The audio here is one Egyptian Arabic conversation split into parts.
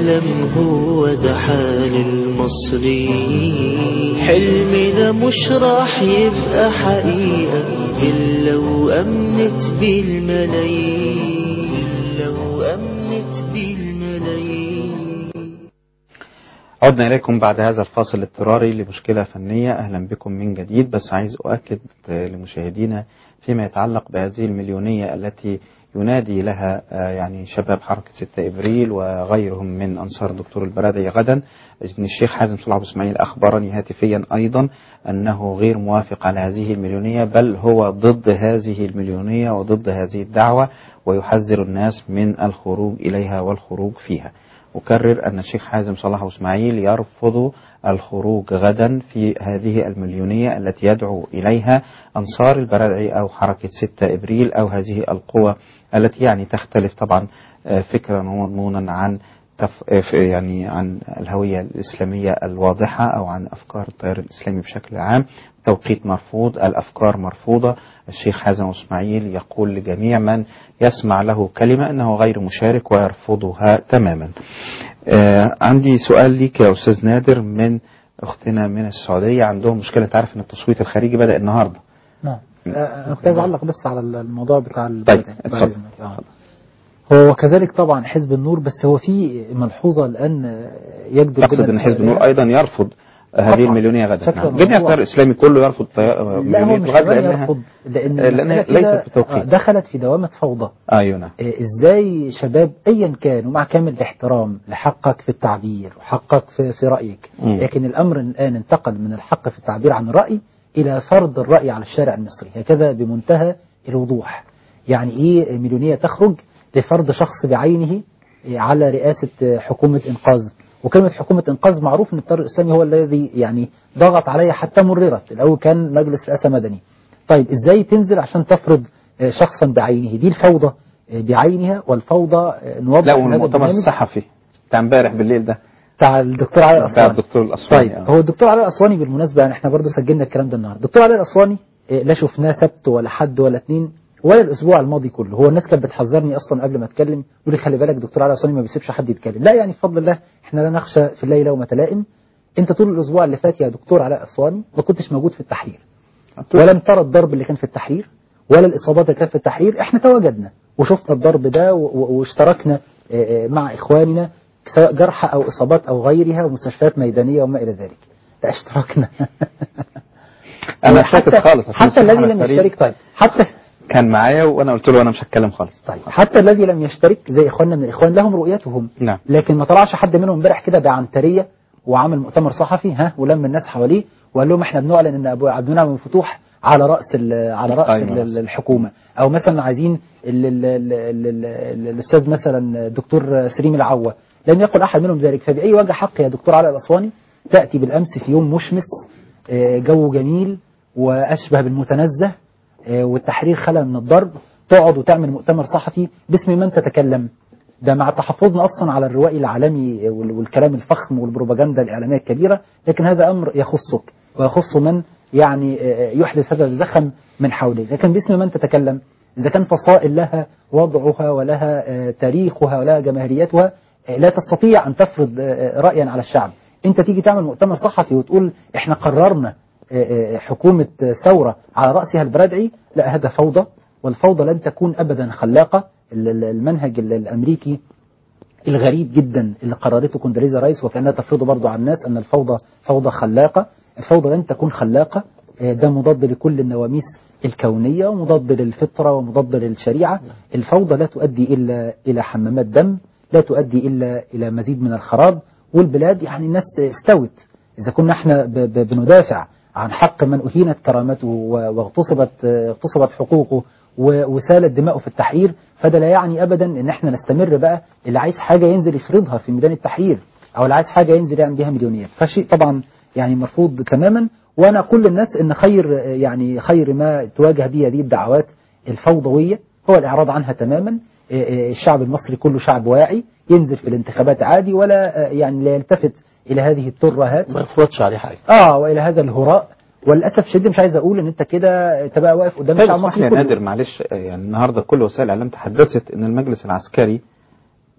نحلم هو ده حال المصريين حلمنا مش راح يبقى حقيقة إلا وأمنت بالملايين إلا وأمنت بالملايين عدنا إليكم بعد هذا الفاصل الاضطراري لمشكلة فنية أهلا بكم من جديد بس عايز أؤكد لمشاهدينا فيما يتعلق بهذه المليونية التي ينادي لها آه، يعني شباب حركة 6 إبريل وغيرهم من أنصار دكتور البرادعي غدا أن الشيخ حازم صلاح أبو إسماعيل أخبرني هاتفيا أيضا أنه غير موافق على هذه المليونية بل هو ضد هذه المليونية وضد هذه الدعوة ويحذر الناس من الخروج إليها والخروج فيها أكرر أن الشيخ حازم صلاح أبو إسماعيل يرفض الخروج غدا في هذه المليونية التي يدعو إليها أنصار البرادعي أو حركة 6 إبريل أو هذه القوى التي يعني تختلف طبعا آه، فكرا ومضمونا عن تف... آه، ف- يعني عن الهوية الإسلامية الواضحة أو عن أفكار التيار الإسلامي بشكل عام توقيت مرفوض الأفكار مرفوضة الشيخ حازم إسماعيل يقول لجميع من يسمع له كلمة أنه غير مشارك ويرفضها تماما آه عندي سؤال ليك يا أستاذ نادر من أختنا من السعودية عندهم مشكلة تعرف أن التصويت الخارجي بدأ النهاردة نعم آه، انا كنت عايز اعلق بس على الموضوع بتاع ال- طيب، بعد اتفضل. إذنك. آه. هو كذلك طبعا حزب النور بس هو في ملحوظه الان يجدر تقصد جدا أن حزب النور أيضا يرفض هذه طبعاً. المليونية غدا شكراً. نعم. جميع هو- التيار الإسلامي كله يرفض طي- لا هو مليونية مش الغد كمان لأنها يرفض لان آه، لأنها المسألة كده، ليست بتوقيت. آه، دخلت في دوامه فوضى أيوة نعم آه، ازاي شباب ايا كان ومع كامل الاحترام لحقك في التعبير وحقك في, في رايك مم. لكن الامر الان انتقل من الحق في التعبير عن الراي الى فرض الراي على الشارع المصري هكذا بمنتهى الوضوح يعني ايه مليونيه تخرج لفرض شخص بعينه آه، على رئاسه آه، حكومه انقاذ وكلمه حكومه انقاذ معروف ان التيار الاسلامي هو الذي يعني ضغط عليها حتى مررت الاول كان مجلس رئاسه مدني طيب ازاي تنزل عشان تفرض آه، شخصا بعينه دي الفوضى آه، بعينها والفوضى آه، نوضح لا إن هذا والمؤتمر البرنامج الصحفي بتاع امبارح بالليل ده بتاع الدكتور علي بتاع الاسواني الدكتور الأسواني طيب آه. هو الدكتور علي الاسواني بالمناسبه يعني احنا برضو سجلنا الكلام ده النهارده الدكتور علي الاسواني آه، لا شفناه سبت ولا حد ولا اتنين ولا الاسبوع الماضي كله هو الناس كانت بتحذرني اصلا قبل ما اتكلم يقول لي خلي بالك دكتور علي الاسواني ما بيسيبش حد يتكلم لا يعني بفضل الله احنا لا نخشى في الله لومه لائم انت طول الاسبوع اللي فات يا دكتور علاء اسواني ما كنتش موجود في التحرير ولم ترى الضرب اللي كان في التحرير ولا الإصابات اللي كانت في التحرير احنا تواجدنا وشفنا الضرب ده و- و- واشتركنا آه، آه، مع إخواننا سواء جرحى أو إصابات أو غيرها ومستشفيات ميدانية وما إلى ذلك لا اشتركنا أنا حتى- ساكت خالص عشان حتى الشيخ الذي أحمد لم فريد يشترك طيب حتى كان معايا وأنا قلت له أنا مش هتكلم خالص طيب حتى الذي لم يشترك زي إخواننا من الإخوان لهم رؤيتهم نعم لكن ما طلعش حد منهم امبارح كده بعنتريه وعمل مؤتمر صحفي ها ولم الناس حواليه وقال لهم احنا بنعلن ان ابو عبد المنعم بن فتوح على راس ال- على راس أيوة. ال- الحكومه او مثلا عايزين ال- ال- ال- ال- ال- الاستاذ مثلا الدكتور سليم العوه لم يقل احد منهم ذلك فباي وجه حق يا دكتور علاء الاسواني تاتي بالامس في يوم مشمس آه، جو جميل واشبه بالمتنزه آه، والتحرير خلى من الضرب تقعد وتعمل مؤتمر صحفي باسم من تتكلم ده مع تحفظنا اصلا على الروائي العالمي وال- والكلام الفخم والبروباغندا الاعلاميه الكبيره لكن هذا امر يخصك ويخص من يعني آه، يحدث هذا الزخم من حولك لكن باسم من تتكلم اذا كان فصائل لها وضعها ولها آه، تاريخها ولها جماهيريتها آه، لا تستطيع ان تفرض آه، رايا على الشعب انت تيجي تعمل مؤتمر صحفي وتقول احنا قررنا آه، آه، حكومه آه، ثوره على راسها البرادعي لا هذا فوضى والفوضى لن تكون ابدا خلاقه ال- ال- المنهج ال- الامريكي الغريب جدا اللي قررته كوندريزا رايس وكانها تفرض برضو على الناس ان الفوضى فوضى خلاقه الفوضى لن تكون خلاقه آه، ده مضاد لكل النواميس الكونيه ومضاد للفطره ومضاد للشريعه الفوضى لا تؤدي الا الى حمامات دم لا تؤدي الا الى مزيد من الخراب والبلاد يعني الناس استوت اذا كنا احنا ب- ب- بندافع عن حق من اهينت كرامته و- واغتصبت آه، اغتصبت حقوقه و- وسالت دماؤه في التحرير فده لا يعني ابدا ان احنا نستمر بقى اللي عايز حاجه ينزل يفرضها في ميدان التحرير او اللي عايز حاجه ينزل يعمل بيها مليونير فشيء طبعا يعني مرفوض تماما وانا اقول للناس ان خير يعني خير ما تواجه به هذه الدعوات الفوضويه هو الاعراض عنها تماما إيه إيه الشعب المصري كله شعب واعي ينزل في الانتخابات عادي ولا آه، يعني لا يلتفت الى هذه الترهات ما يفرضش عليه حاجه اه والى هذا الهراء وللاسف شديد مش عايز اقول ان انت كده انت بقى واقف قدام طيب الشعب اسمح المصري لي يا كله نادر معلش يعني النهارده كل وسائل الاعلام تحدثت ان المجلس العسكري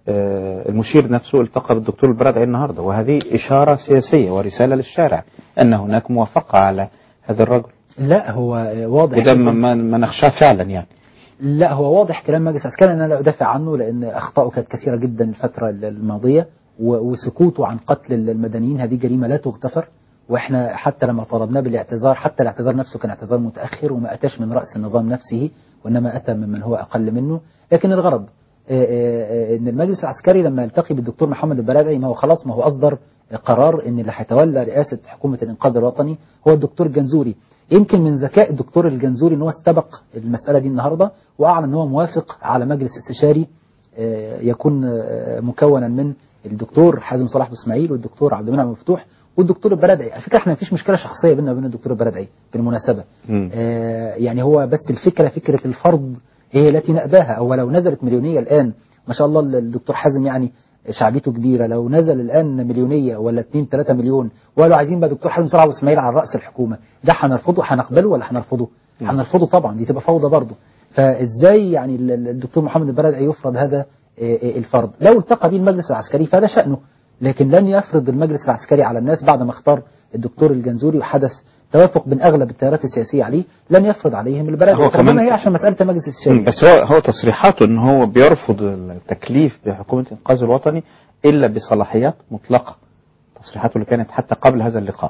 آه، المشير نفسه التقى بالدكتور البرادعي النهارده وهذه إشارة سياسية ورسالة للشارع أن هناك موافقة على هذا الرجل لا هو واضح وده ما, ما ما نخشاه فعلا يعني لا هو واضح كلام مجلس العسكري انا لا ادافع عنه لان اخطائه كانت كثيره جدا الفتره الماضيه و- وسكوته عن قتل المدنيين هذه جريمه لا تغتفر واحنا حتى لما طلبناه بالاعتذار حتى الاعتذار نفسه كان اعتذار متاخر وما اتاش من راس النظام نفسه وانما اتى ممن هو اقل منه لكن الغرض آه، آه، آه، ان المجلس العسكري لما يلتقي بالدكتور محمد البرادعي ما هو خلاص ما هو اصدر قرار ان اللي هيتولى رئاسه حكومه الانقاذ الوطني هو الدكتور الجنزوري يمكن من ذكاء الدكتور الجنزوري ان هو استبق المساله دي النهارده واعلن ان هو موافق على مجلس استشاري آه، يكون آه، مكونا من الدكتور حازم صلاح باسماعيل والدكتور عبد المنعم مفتوح والدكتور البرادعي على فكره احنا مفيش مشكله شخصيه بيننا وبين الدكتور البرادعي بالمناسبه مم. آه، يعني هو بس الفكره فكره الفرض هي التي نأباها او لو نزلت مليونيه الان ما شاء الله الدكتور حازم يعني شعبيته كبيره لو نزل الان مليونيه ولا 2 3 مليون وقالوا عايزين بقى دكتور حازم صلاح واسماعيل على راس الحكومه ده هنرفضه هنقبله ولا هنرفضه؟ هنرفضه طبعا دي تبقى فوضى برضه فازاي يعني ال- ال- الدكتور محمد البرادعي يفرض هذا آه، آه، الفرض لو التقى به المجلس العسكري فهذا شأنه لكن لن يفرض المجلس العسكري على الناس بعد ما اختار الدكتور الجنزوري وحدث توافق بين اغلب التيارات السياسيه عليه لن يفرض عليهم البرادعي هو كمان- ربما هي عشان مساله المجلس مم. الشامل بس هو هو تصريحاته ان هو بيرفض التكليف بحكومه الانقاذ الوطني الا بصلاحيات مطلقه تصريحاته اللي كانت حتى قبل هذا اللقاء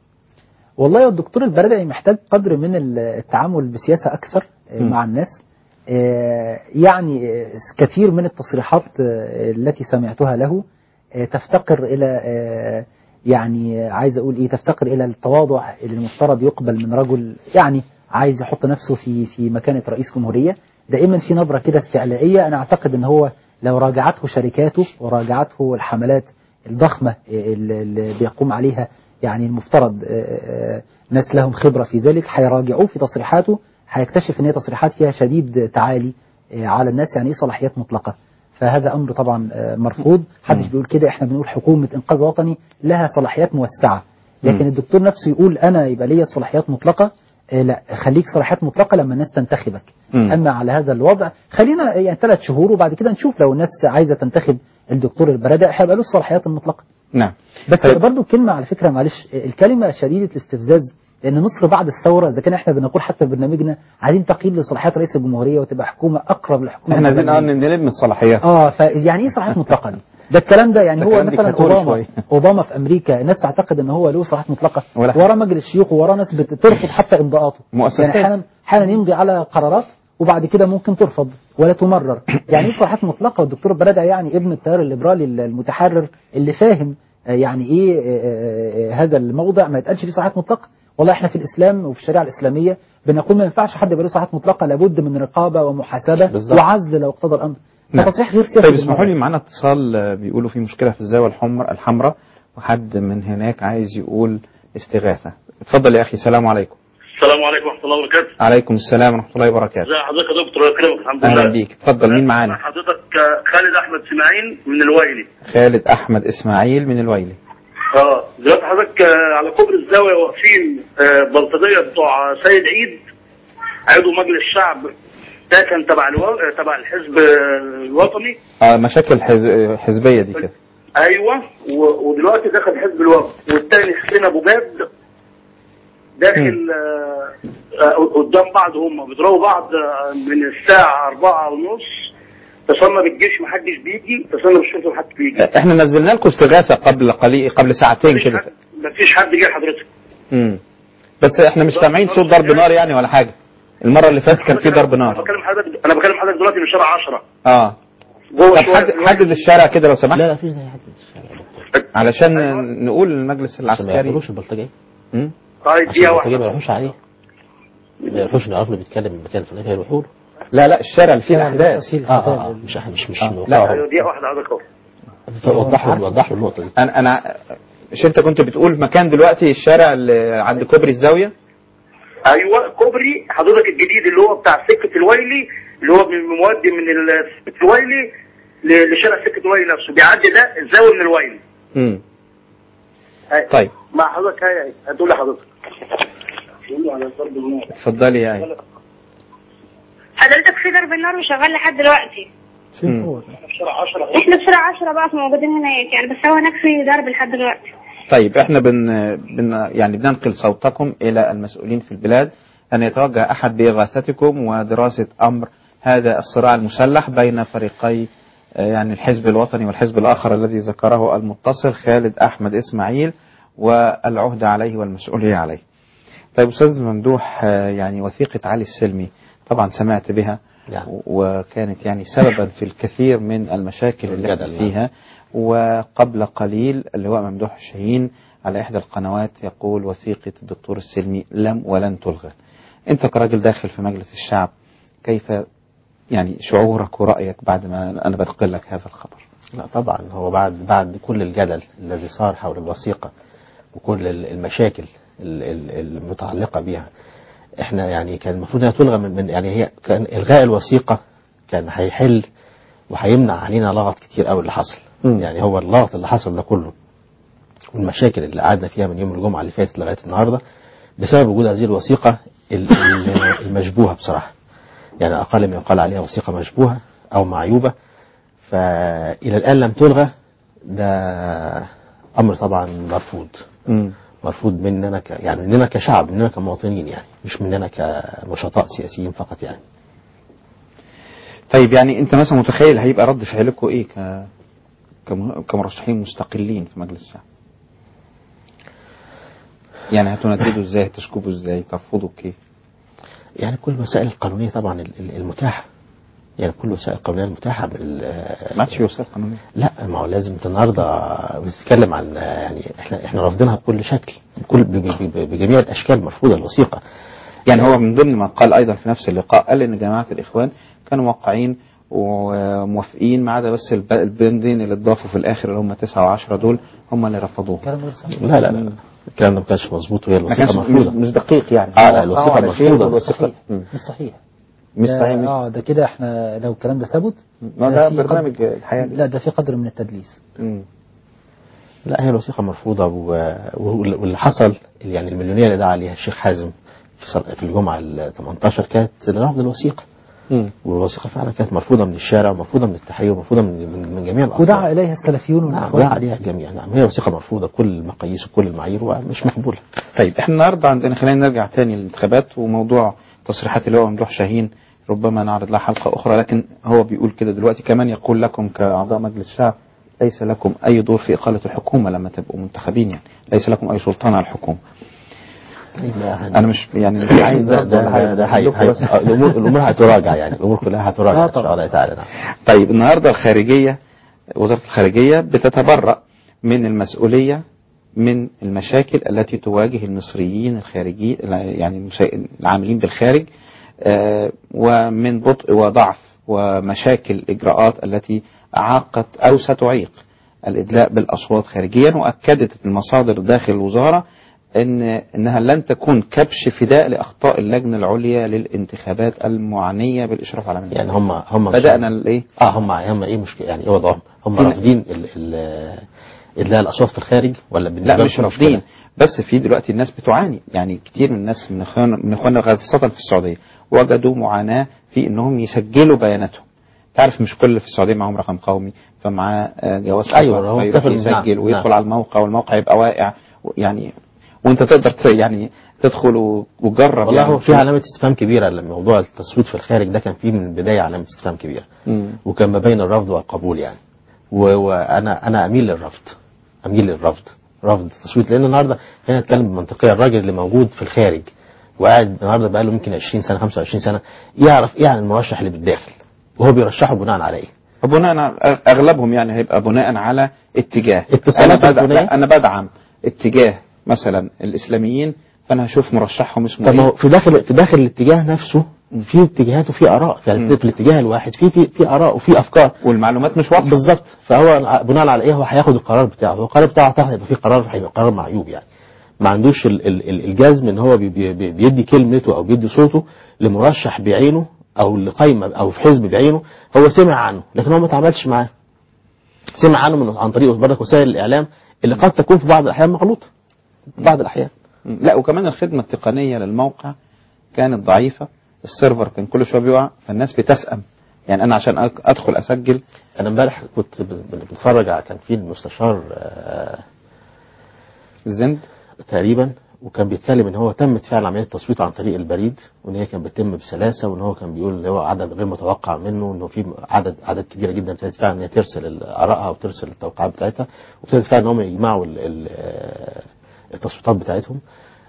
والله الدكتور البرادعي محتاج قدر من التعامل بسياسة أكثر آه، م. مع الناس آه، يعني آه، كثير من التصريحات آه، التي سمعتها له آه، تفتقر إلى آه، يعني آه، عايز أقول إيه تفتقر إلى التواضع اللي المفترض يقبل من رجل يعني عايز يحط نفسه في في مكانة رئيس جمهورية دائما في نبرة كده استعلائية أنا أعتقد أن هو لو راجعته شركاته وراجعته الحملات الضخمة اللي اللي بيقوم عليها يعني المفترض آه، آه، ناس لهم خبرة في ذلك هيراجعوه في تصريحاته هيكتشف ان هي تصريحات فيها شديد تعالي آه، على الناس يعني ايه صلاحيات مطلقة فهذا امر طبعا آه، مرفوض محدش بيقول كده احنا بنقول حكومة انقاذ وطني لها صلاحيات موسعة لكن مم. الدكتور نفسه يقول انا يبقى ليا صلاحيات مطلقة آه، لا خليك صلاحيات مطلقة لما الناس تنتخبك مم. اما على هذا الوضع خلينا يعني ثلاث شهور وبعد كده نشوف لو الناس عايزة تنتخب الدكتور البرادعي هيبقى له الصلاحيات المطلقة نعم بس طيب. برضو كلمة على فكرة معلش الكلمة شديدة الاستفزاز لأن مصر بعد الثورة إذا كان إحنا بنقول حتى في برنامجنا عايزين تقييد لصلاحيات رئيس الجمهورية وتبقى حكومة أقرب لحكومة احنا عايزين اه البرلمان. نلم الصلاحيات اه فيعني ايه صلاحيات مطلقة دي؟ ده الكلام ده يعني ده هو كلام مثلا ديكتاتوري اوباما شوية. اوباما في امريكا الناس تعتقد ان هو له صلاحيات مطلقه ولا وراه مجلس شيوخ ووراه ناس بترفض حتى امضاءاته مؤسسات. يعني احيانا احيانا يمضي على قرارات وبعد كده ممكن ترفض ولا تمرر يعني ايه صلاحيات مطلقه والدكتور برادع يعني ابن التيار الليبرالي المتحرر اللي فاهم آه، يعني ايه آه، آه، آه، هذا الموضع ما يتقالش فيه صلاحيات مطلقه والله احنا في الاسلام وفي الشريعه الاسلاميه بنقول ما ينفعش حد يبقى له صلاحيات مطلقه لابد من رقابه ومحاسبه بالظبط. وعزل لو اقتضى الامر نعم. فتصريح غير سياسي طيب اسمحوا بالمرة. لي معانا اتصال آه، بيقولوا في مشكله في الزاويه الحمر الحمراء وحد من هناك عايز يقول استغاثه اتفضل يا اخي السلام عليكم السلام عليكم ورحمة الله وبركاته. عليكم السلام ورحمه الله وبركاته ازي حضرتك يا دكتور يكرمك الحمد لله. اهلا بيك اتفضل مين معانا حضرتك خالد أحمد سماعين من الويلي. خالد احمد اسماعيل من الويلي اه دلوقتي حضرتك آه، على كوبري الزاوية واقفين آه، بلطجية بتوع سيد عيد عضو مجلس الشعب ده كان تبع الو... آه، تبع الحزب آه، الوطني اه مشاكل حز... آه، حزبيه دي كده ايوه و... ودلوقتي دخل حزب الوفد والتاني حسين ابو جاد داخل آه، آه، قدام بعض هم بيضربوا بعض آه، من الساعة أربعة ونص تصنف الجيش محدش بيجي تصنف الشرطة محدش بيجي احنا نزلنا لكم استغاثه قبل قليل قبل ساعتين مفيش كده حد- مفيش حد جه لحضرتك امم بس احنا مش سامعين صوت ضرب نار يعني ولا حاجه المره اللي فاتت كان في ضرب انا نار بكلم حضرتك انا بكلم حضرتك دلوقتي من شارع 10 اه جوه طب شوية حد في الوقت. حدد الشارع كده لو سمحت لا لا فيش زي حد في الشارع يا دكتور علشان أيوة. نقول للمجلس عشان ما العسكري يعرفوش البلطجيه مم. طيب عشان دقيقة البلطجيه ما واحدة يروحوش عليه ما يروحوش يعرفوا انه بيتكلم من مكان فلاني هيروحوا له لا لا الشارع اللي فيه الاحداث اه اه آه، مش مش مش آه، موقعهم. لا، ايوه دقيقة واحدة حضرتك اهو وضح له وضح له النقطه دي انا انا مش انت كنت بتقول مكان دلوقتي الشارع اللي عند كوبري الزاويه ايوه كوبري حضرتك الجديد اللي هو بتاع سكة الويلي اللي هو من- مودي من ال- سكة الويلي ل- لشارع سكة الويلي نفسه بيعدي ده الزاوية من الويلي امم هاي. طيب مع حضرتك هاي هاي هتقول لحضرتك تقول له على ضرب النار اتفضلي يا ايه حضرتك في ضرب النار وشغال لحد دلوقتي فين هو احنا في شارع 10 بقى موجودين هناك يعني بس هو هناك في ضرب لحد دلوقتي طيب احنا بن, بن يعني بننقل صوتكم الى المسؤولين في البلاد ان يتوجه احد باغاثتكم ودراسه امر هذا الصراع المسلح بين فريقي آه، يعني الحزب الوطني والحزب الاخر الذي ذكره المتصل خالد احمد اسماعيل والعهده عليه والمسؤوليه عليه. طيب استاذ ممدوح آه، يعني وثيقه علي السلمي طبعا سمعت بها نعم. وكانت يعني سببا في الكثير من المشاكل اللي الجدل، احنا فيها وقبل قليل اللواء ممدوح شاهين على إحدى القنوات يقول وثيقة الدكتور السلمي لم ولن تلغى أنت كراجل داخل في مجلس الشعب كيف يعني شعورك ورأيك بعد ما أنا بنقل لك هذا الخبر لا طبعا هو بعد بعد كل الجدل الذي صار حول الوثيقة وكل ال- المشاكل ال- ال- المتعلقة بها احنا يعني كان المفروض انها تلغى من, من يعني هي كان الغاء الوثيقة كان هيحل وهيمنع علينا لغط كتير قوي اللي حصل مم. يعني هو اللغط اللي حصل ده كله والمشاكل اللي قعدنا فيها من يوم الجمعة اللي فاتت لغاية النهاردة بسبب وجود هذه الوثيقة ال- ال- المشبوهة بصراحة يعني أقل من يقال عليها وثيقة مشبوهة أو معيوبة فإلى الآن لم تلغى ده أمر طبعا مرفوض مرفوض مننا ك... يعني مننا كشعب مننا كمواطنين يعني مش مننا كنشطاء سياسيين فقط يعني طيب يعني أنت مثلا متخيل هيبقى رد فعلكم إيه ك... كم- كمرشحين مستقلين في مجلس الشعب يعني هتنددوا ازاي تشكبوا ازاي ترفضوا كيف يعني كل الوسائل القانونية طبعا ال- ال- المتاحة يعني كل الوسائل القانونية المتاحة بال- ما عادش وسائل قانونيه لا ما هو لازم انت النهارده بتتكلم عن يعني احنا احنا رافضينها بكل شكل بكل ب- ب- ب- بجميع الاشكال مرفوضه الوثيقه يعني هو من ضمن ما قال ايضا في نفس اللقاء قال ان جماعه الاخوان كانوا موقعين وموافقين ما عدا بس الب- البندين اللي اتضافوا في الاخر اللي هم 9 و10 دول هم اللي رفضوه كلام غير صحيح لا لا لا الكلام ده ما كانش مظبوط وهي ما كانش الوثيقه مش, مرفوضه مش دقيق يعني آه، لا، الوثيقة على شيء مرفوضة. والوثيقة- صحيح مم. مش صحيح مش ده- صحيح مش- اه ده كده احنا لو الكلام ده ثبت ما ده في برنامج قدر- الحياة. لا ده في قدر من التدليس مم. لا هي الوثيقه مرفوضه و- وال- واللي حصل يعني المليونيه اللي دعا عليها الشيخ حازم في صل- في الجمعه ال 18 كانت لرفض الوثيقه مم. والوثيقه فعلا كانت مرفوضه من الشارع ومرفوضه من التحرير ومرفوضه من, من, من جميع الاطراف ودعا اليها السلفيون نعم والاخوان ودعا عليها الجميع نعم هي وثيقه مرفوضه كل المقاييس وكل المعايير ومش مقبوله طيب احنا النهارده عندنا خلينا نرجع تاني للانتخابات وموضوع تصريحات اللي هو ممدوح شاهين ربما نعرض لها حلقه اخرى لكن هو بيقول كده دلوقتي كمان يقول لكم كاعضاء مجلس الشعب ليس لكم اي دور في اقاله الحكومه لما تبقوا منتخبين يعني ليس لكم اي سلطان على الحكومه انا مش يعني مش عايز ده أرد ولا ده حاجة. ده حقيقي أقول لكم بس. حقيقي. الامور الامور هتراجع يعني الامور كلها هتراجع آه ان شاء طبعا. الله تعالى نعم طيب النهارده الخارجيه وزاره الخارجيه بتتبرأ من المسؤوليه من المشاكل التي تواجه المصريين الخارجيين يعني المشا- العاملين بالخارج آه، ومن بطء وضعف ومشاكل اجراءات التي اعاقت او ستعيق الادلاء بالاصوات خارجيا واكدت المصادر داخل الوزاره ان انها لن تكون كبش فداء لاخطاء اللجنه العليا للانتخابات المعنيه بالاشراف على العملية. يعني هم هم بدانا الايه اه هم هم ايه مشكله يعني ايه وضعهم؟ هم في- رافضين ال- ال- ادلاء الاصوات في الخارج ولا بالنسبه لا مش لكم رافضين مشكلة؟ بس في دلوقتي الناس بتعاني يعني كتير من الناس من اخواننا من اخواننا خاصه في السعوديه وجدوا معاناه في انهم يسجلوا بياناتهم تعرف مش كل اللي في السعوديه معاهم رقم قومي فمعاه آه، جواز أيوة، سفر، هو فيروح سافر- يسجل نعم، ويدخل نعم. على الموقع والموقع يبقى واقع و- يعني وانت تقدر ت- يعني تدخل و- وتجرب والله يعني هو في علامه استفهام كبيره لما موضوع التصويت في الخارج ده كان فيه من البدايه علامه استفهام كبيره مم. وكان ما بين الرفض والقبول يعني و- وانا انا اميل للرفض اميل للرفض رفض التصويت لان النهارده خلينا نتكلم بمنطقيه الراجل اللي موجود في الخارج وقاعد النهارده بقى له يمكن 20 سنه 25 سنه يعرف ايه عن المرشح اللي بالداخل وهو بيرشحه بناء على ايه وبناء على اغلبهم يعني هيبقى بناء على اتجاه اتصالات انا, بدع تليفونية؟ لا انا بدعم اتجاه مثلا الاسلاميين فانا هشوف مرشحهم اسمه طب ما هو ايه في داخل في داخل الاتجاه نفسه في اتجاهات وفي اراء يعني مم. في الاتجاه الواحد في في, في اراء وفي افكار والمعلومات مش واضحه بالظبط فهو بناء على ايه هو هياخد القرار بتاعه هو القرار بتاعه اعتقد هيبقى فيه قرار هيبقى قرار معيوب يعني ما عندوش ال- ال- ال- الجزم ان هو بي- بي- بي- بيدي كلمته او بيدي صوته لمرشح بعينه او لقائمه او في حزب بعينه هو سمع عنه لكن هو ما اتعاملش معاه سمع عنه من عن طريق برضك وسائل الاعلام اللي قد تكون في بعض الاحيان مغلوطه في بعض الاحيان لا وكمان الخدمه التقنيه للموقع كانت ضعيفه السيرفر كان كل شويه بيقع فالناس بتسأم يعني انا عشان أك- ادخل اسجل انا امبارح كنت ب- ب- بتفرج على كان في المستشار آه، الزند تقريبا وكان بيتكلم ان هو تمت فعلا عمليه تصويت عن طريق البريد وان هي كانت بتتم بسلاسه وان هو كان بيقول ان هو عدد غير متوقع منه انه في عدد عدد كبيره جدا ابتدت فعلا ان هي ترسل ارائها وترسل التوقعات بتاعتها وابتدت فعلا ان هم يجمعوا ال- ال- آه، التصويتات بتاعتهم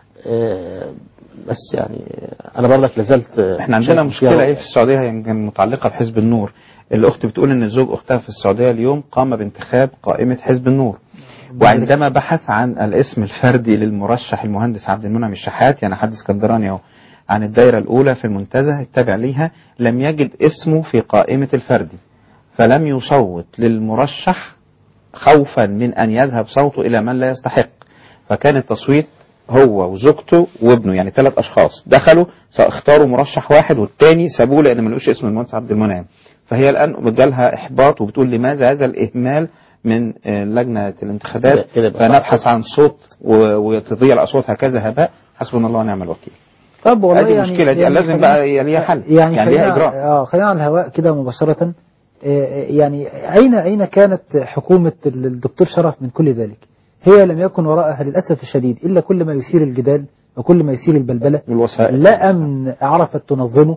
آه، بس يعني انا برضك لازلت آه، احنا عندنا شايف مشكله فيها- ايه في السعوديه هي يمكن متعلقه بحزب النور الاخت بتقول ان زوج اختها في السعوديه اليوم قام بانتخاب قائمه حزب النور وعندما بحث عن الاسم الفردي للمرشح المهندس عبد المنعم الشحات يعني حد اسكندراني اهو عن الدائره الاولى في المنتزه التابع ليها لم يجد اسمه في قائمه الفردي فلم يصوت للمرشح خوفا من ان يذهب صوته الى من لا يستحق فكان التصويت هو وزوجته وابنه يعني ثلاث اشخاص دخلوا اختاروا مرشح واحد والتاني سابوه لان ملوش اسم المهندس عبد المنعم فهي الان جالها احباط وبتقول لماذا هذا الاهمال من آه، لجنه الانتخابات كده- كده يبقى صح. فنبحث عن صوت و- وتضيع الاصوات هكذا هباء حسبنا الله ونعم الوكيل طب والله هذه يعني المشكله دي يعني لازم خلينا- بقى ليها حل يعني, يعني ليها خلينا اجراء اه خلينا على الهواء كده مباشرة آه، يعني أين أين كانت حكومة الدكتور شرف من كل ذلك؟ هي لم يكن وراءها للأسف الشديد إلا كل ما يثير الجدال وكل ما يثير البلبلة والوسائل لا أمن عرفت تنظمه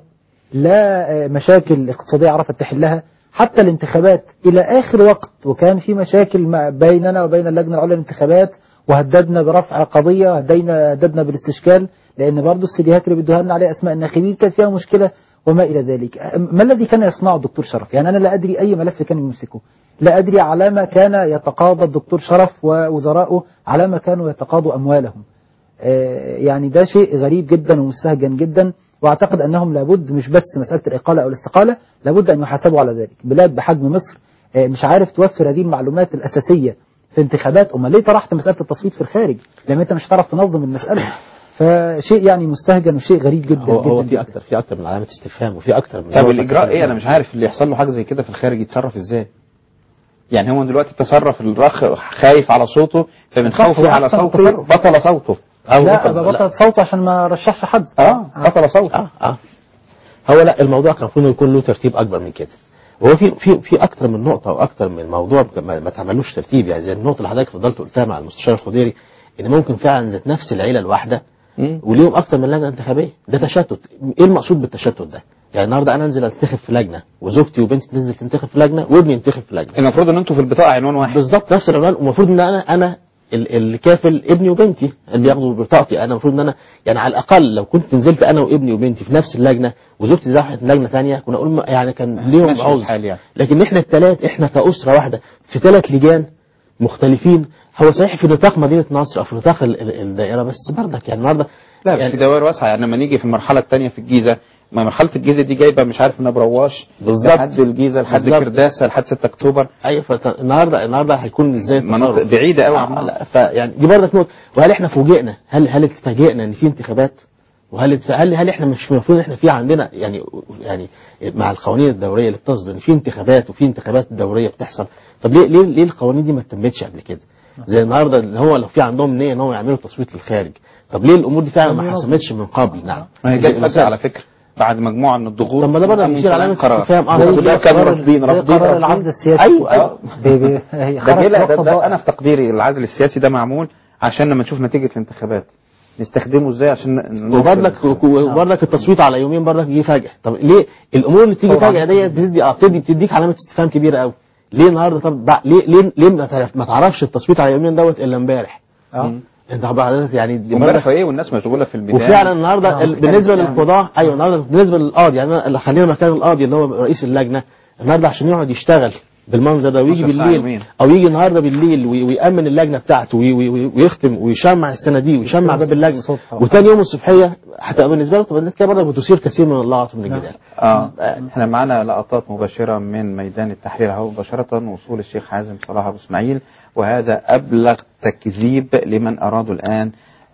لا آه، مشاكل اقتصادية عرفت تحلها حتى الانتخابات إلى آخر وقت وكان في مشاكل ما بيننا وبين اللجنة العليا للانتخابات وهددنا برفع قضية وهدينا هددنا بالاستشكال لأن برضو السيديهات اللي بيدوها لنا عليها أسماء الناخبين كانت فيها مشكلة وما إلى ذلك أ- ما الذي كان يصنعه الدكتور شرف يعني أنا لا أدري أي ملف كان يمسكه لا أدري على ما كان يتقاضى الدكتور شرف ووزراؤه على ما كانوا يتقاضوا أموالهم آه، يعني ده شيء غريب جدا ومستهجن جدا واعتقد انهم لابد مش بس مساله الاقاله او الاستقاله لابد ان يحاسبوا على ذلك بلاد بحجم مصر آه، مش عارف توفر هذه المعلومات الاساسيه في انتخابات امال ليه طرحت مساله التصويت في الخارج لما انت مش هتعرف تنظم المساله فشيء يعني مستهجن وشيء غريب جدا هو هو جدا في جدا. اكتر في اكتر من علامه استفهام وفي اكتر من طب الاجراء ايه انا مش عارف اللي يحصل له حاجه زي كده في الخارج يتصرف ازاي يعني هو دلوقتي تصرف الاخ خايف على صوته فمن صح، خوفه هو على أحسن صوته تصرف. بطل صوته لا ببطل صوته عشان ما رشحش حد اه بطل صوته اه اه هو لا الموضوع كان المفروض يكون له ترتيب اكبر من كده وهو في في في اكتر من نقطه واكتر من موضوع ما, ما تعملوش ترتيب يعني زي النقطه اللي حضرتك فضلت قلتها مع المستشار الخضيري ان ممكن فعلا ذات نفس العيله الواحده مم. وليهم اكتر من لجنه انتخابيه ده تشتت ايه المقصود بالتشتت ده يعني النهارده انا انزل انتخب في لجنه وزوجتي وبنتي تنزل تنتخب في لجنه وابني ينتخب في لجنه المفروض ان انتوا في البطاقه عنوان واحد بالظبط نفس العنوان ومفروض ان انا انا ال- اللي كافل ابني وبنتي اللي بياخدوا بطاقتي انا المفروض ان انا يعني على الاقل لو كنت نزلت انا وابني وبنتي في نفس اللجنه وزوجتي راحت لجنه ثانيه كنا اقول ما- يعني كان ليهم ماشي عذر الحال يعني. لكن احنا الثلاث احنا كاسره واحده في ثلاث لجان مختلفين هو صحيح في نطاق مدينه نصر او في نطاق ال- ال- الدائره بس برضك يعني النهارده لا بس يعني في دوائر واسعه يعني لما نيجي في المرحله الثانيه في الجيزه ما مرحله الجيزه دي جايبه مش عارف من ابو رواش بالظبط. لحد الجيزه لحد بالظبط. كرداسه لحد 6 اكتوبر ايوه فت- النهارده النهارده هيكون ازاي مناطق التصرف؟ بعيده قوي آه عن بعض. لا فيعني دي برضك نقطه وهل احنا فوجئنا هل هل اتفاجئنا ان في انتخابات وهل اتف- هل هل احنا مش المفروض احنا في عندنا يعني يعني مع القوانين الدوريه اللي بتصدر ان في انتخابات وفي انتخابات دوريه بتحصل طب ليه ليه ليه القوانين دي ما اتمتش قبل كده زي النهارده اللي هو لو في عندهم نيه ان هم يعملوا تصويت للخارج طب ليه الامور دي فعلا ما حسمتش من قبل نعم ما هي جت فجاه على فكره بعد مجموعه من الضغوط طب ما ده برضه ممكن بيصير علامه قرار. استفهام اه زي طب ده ده كانوا قرار- رافضين زي رافضين قرار رافضين. العزل السياسي ايوه ايوه بي- بي- هي ده خرج جه لا وقت ده, ده ضائع. انا في تقديري العزل السياسي ده معمول عشان لما نشوف نتيجه الانتخابات نستخدمه ازاي عشان ن- وبرضك وبرضك التصويت على يومين برضك يجي فجأة طب ليه الامور اللي بتيجي طبعاً. فجأة ديت بتدي اه بتدي بتديك علامة استفهام كبيرة قوي ليه النهارده طب بع- ليه ليه ليه ما تعرف- ما تعرفش التصويت على يومين دوت الا امبارح اه انت حضرتك يعني دي امبارح برضك- ايه والناس مشغوله في البدايه وفعلا النهارده آه، ال- بالنسبه يعني- للقضاء ايوه النهارده بالنسبه للقاضي يعني أنا اللي خلينا مكان القاضي اللي هو رئيس اللجنه النهارده عشان يقعد يشتغل بالمنظر ده ويجي 12 ساعة بالليل يومين. او يجي النهارده بالليل وي- ويامن اللجنه بتاعته وي- وي- وي- ويختم ويشمع الصناديق ويشمع باب اللجنه الصبح. وتاني يوم الصبحيه هتبقى بالنسبه له طب انت كده برضه بتثير كثير من اللغط ومن الجدال اه احنا معانا لقطات مباشره من ميدان التحرير اهو مباشره وصول الشيخ حازم صلاح ابو اسماعيل وهذا ابلغ تكذيب لمن ارادوا الان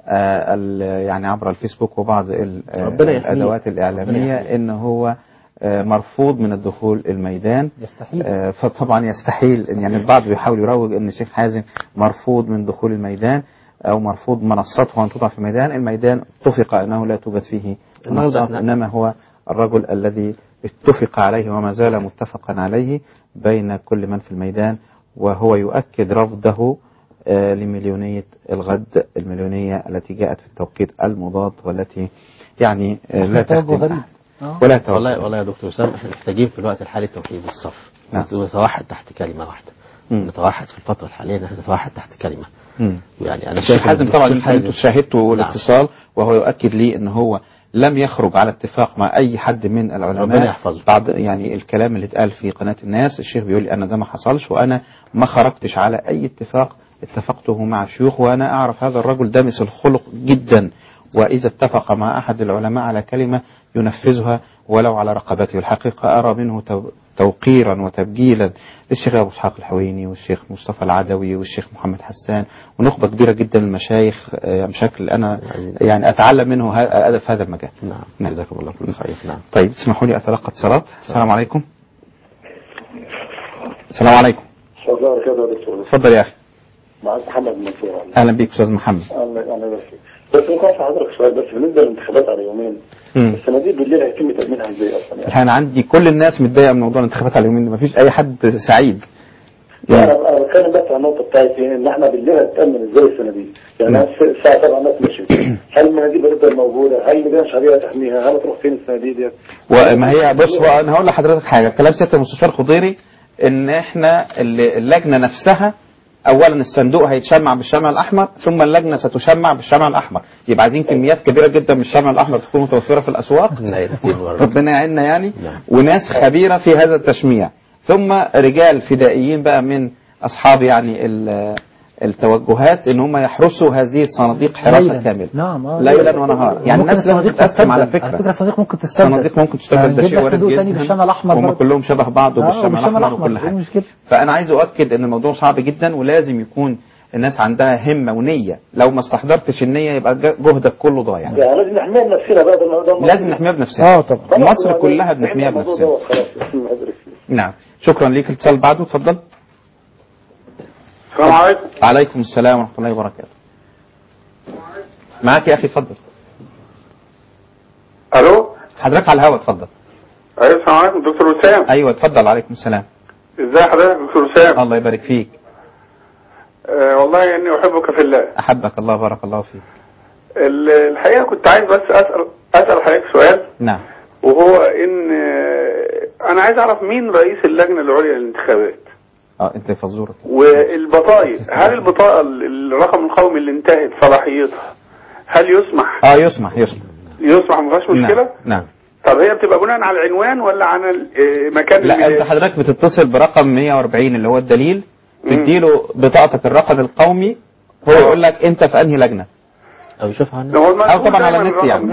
آه ال- يعني عبر الفيسبوك وبعض ال- آه، ربنا يحميه. الادوات الاعلاميه ان هو آه، مرفوض من الدخول الميدان يستحيل آه، فطبعا يستحيل يعني البعض بيحاول يروج ان الشيخ حازم مرفوض من دخول الميدان او مرفوض منصته ان توضع في الميدان الميدان اتفق انه لا توجد فيه النهاردة منصات احنا- انما هو الرجل الذي اتفق عليه وما زال متفقا عليه بين كل من في الميدان وهو يؤكد رفضه آه، لمليونية الغد المليونية التي جاءت في التوقيت المضاد والتي يعني آه، لا توجه تخدم غريب أحد. آه. ولا توجه والله والله يا دكتور وسام احنا محتاجين في الوقت الحالي توحيد الصف نعم. نتوحد تحت كلمه واحده مم. نتوحد في الفتره الحاليه ان احنا نتوحد تحت كلمه مم. يعني انا الشيخ شايف إن حازم طبعا الدكتور انتوا شاهدتوا نعم. الاتصال وهو يؤكد لي ان هو لم يخرج على اتفاق مع اي حد من العلماء ربنا يحفظه. بعد يعني الكلام اللي اتقال في قناه الناس الشيخ بيقول لي انا ده ما حصلش وانا ما خرجتش على اي اتفاق اتفقته مع شيوخ وانا اعرف هذا الرجل دامس الخلق جدا واذا اتفق مع احد العلماء على كلمه ينفذها ولو على رقبته الحقيقه ارى منه تو- توقيرا وتبجيلا للشيخ ابو اسحاق الحويني والشيخ مصطفى العدوي والشيخ محمد حسان ونخبه كبيره جدا من المشايخ آه، بشكل انا يعني اتعلم منه ه- ادب في هذا المجال نعم نعم. جزاكم الله كل خير نعم طيب اسمحوا لي اتلقى اتصالات السلام عليكم السلام عليكم الله وبركاته يا دكتور اتفضل يا اخي معاك محمد منصور اهلا بيك استاذ محمد انا انا بس بس ممكن اسال حضرتك سؤال بس بالنسبه للانتخابات على يومين مم. الصناديق بالليل هيتم تامينها ازاي اصلا يعني؟ انا عندي كل الناس متضايقه من موضوع الانتخابات على اليومين ده مفيش اي حد سعيد لا انا انا بتكلم بس عن النقطه بتاعتي ان احنا بالليل هتامن ازاي الصناديق؟ يعني نعم. أنا الساعه 7 الناس مشيت هل المناديل هتفضل موجوده؟ هل اللجان الشعبيه تحميها؟ هل هتروح فين الصناديق ديت؟ وما هي بص هو انا هقول لحضرتك حاجه كلام سياده المستشار خضيري ان احنا ال- اللجنه نفسها اولا الصندوق هيتشمع بالشمع الاحمر ثم اللجنه ستشمع بالشمع الاحمر يبقى عايزين كميات كبيره جدا من الشمع الاحمر تكون متوفره في الاسواق لا يأتي الورد. ربنا يعيننا يعني نعم. وناس خبيره في هذا التشميع ثم رجال فدائيين بقى من اصحاب يعني ال- التوجهات ان هم يحرسوا هذه الصناديق حراسه ليلاً. كامله نعم آه. ليلا ونهارا يعني ممكن الناس لازم الصناديق تتقسم على تستبدل. على فكره فكره الصناديق ممكن تستبدل الصناديق ممكن تستبدل ده نجيب شيء لك وارد صندوق تاني جدا بالشمع الاحمر هم برضه. كلهم شبه بعض آه، وبالشمع وبالشمع الاحمر الأحمر. وكل إيه حاجه المشكلة؟ فانا عايز اؤكد ان الموضوع صعب جدا ولازم يكون الناس عندها همه ونيه لو ما استحضرتش النيه يبقى ج- جهدك كله ضايع يعني لازم نحميها بنفسنا بقى ده ده- لازم نحميها بنفسنا اه طبعا خلاص، مصر يعني كلها بنحميها الموضوع بنفسنا دوت خلاص اسمه هدرس فيه. نعم شكرا ليك الاتصال بعده اتفضل السلام عليكم عليكم السلام ورحمه الله وبركاته معاك يا اخي اتفضل الو حضرتك على الهواء اتفضل ايوه السلام عليكم دكتور وسام ايوه اتفضل عليكم السلام ازي حضرتك دكتور وسام الله يبارك فيك آه والله اني احبك في الله احبك الله بارك الله فيك ال- الحقيقه كنت عايز بس اسال اسال حضرتك سؤال نعم وهو ان آه، انا عايز اعرف مين رئيس اللجنه العليا للانتخابات اه انت فزوره والبطايق هل البطاقه ال- الرقم القومي اللي انتهت صلاحيتها هل يسمح اه يسمح يسمح يسمح ما فيهاش مشكله نعم نعم طب هي بتبقى بناء على العنوان ولا على ال- آه، مكان لا انت الميلاد؟ حضرتك بتتصل برقم 140 اللي هو الدليل مم. تديله بطاقتك الرقم القومي هو آه. يقول لك انت في انهي لجنه او يشوف عنه ده هو المشغول او طبعا على دايماً النت الرقم يعني ده.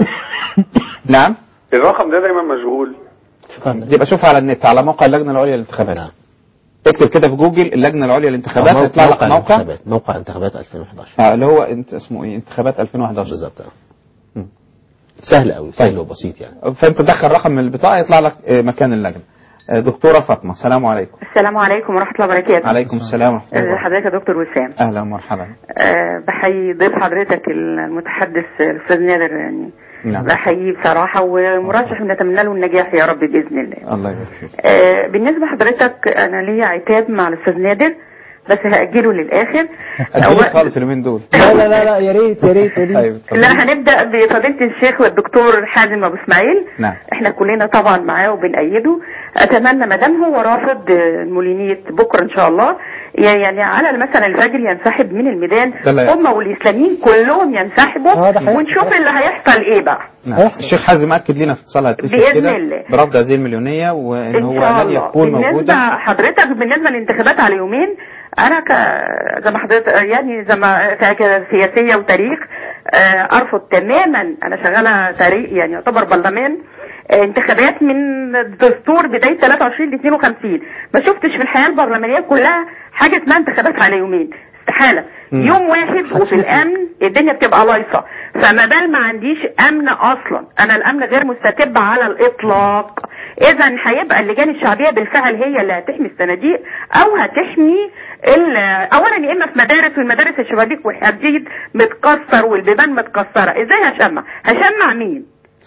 نعم الرقم ده دايما مشغول شوف عنه يبقى شوفها على النت على موقع اللجنه العليا للانتخابات نعم. اكتب كده في جوجل اللجنه العليا للانتخابات موقع- هيطلع لك موقع الانتخابات موقع انتخابات 2011 آه اللي هو انت اسمه ايه انتخابات 2011 بالظبط آه. مم. سهل قوي سهل طيب. وبسيط يعني فانت تدخل رقم من البطاقه يطلع لك آه، مكان اللجنه آه، دكتوره فاطمه السلام عليكم السلام عليكم ورحمة الله وبركاته عليكم السلام ورحمه الله ازي وبركاته. حضرتك يا دكتور وسام اهلا ومرحبا أه بحيي ضيف حضرتك المتحدث الأستاذ نادر يعني نعم بحييه بصراحة ومرشح نتمنى له النجاح يا رب بإذن الله الله يبارك فيك أه بالنسبة لحضرتك أنا ليا عتاب مع الأستاذ نادر بس هأجله للآخر أدوني أول- خالص اليومين دول لا لا لا لا يا ريت يا ريت يا ريت طيب اتفضل. لا هنبدأ بفضيلة الشيخ والدكتور حازم أبو إسماعيل نعم احنا كلنا طبعا معاه وبنأيده اتمنى ما دام هو رافض آه، المولينية بكره ان شاء الله يعني على مثلا الفجر ينسحب من الميدان ده اللي هيحصل. هم والاسلاميين كلهم ينسحبوا اه ده هيحصل. ونشوف اللي هيحصل ايه بقى نعم. هيحصل. الشيخ حازم اكد لنا في اتصال هاتفي بإذن كده الله. برفض هذه المليونيه وان ان هو شاء لن الله يكون بالنسبه موجودا حضرتك بالنسبه للانتخابات على يومين انا ك زي ما حضرتك يعني زي ما ك- سياسيه وتاريخ آه، ارفض تماما انا شغاله تاريخ يعني يعتبر برلمان آه، انتخابات من دستور بدايه 23 ل 52 ما شفتش في الحياه البرلمانيه كلها حاجه اسمها انتخابات على يومين استحاله مم. يوم واحد وفي الامن الدنيا بتبقى لايصه فما بال ما عنديش امن اصلا انا الامن غير مستتب على الاطلاق اذا هيبقى اللجان الشعبيه بالفعل هي اللي هتحمي الصناديق او هتحمي ال- اولا يا اما في مدارس والمدارس الشبابيك والحديد متكسر والبيبان متكسره ازاي هشمع هشمع مين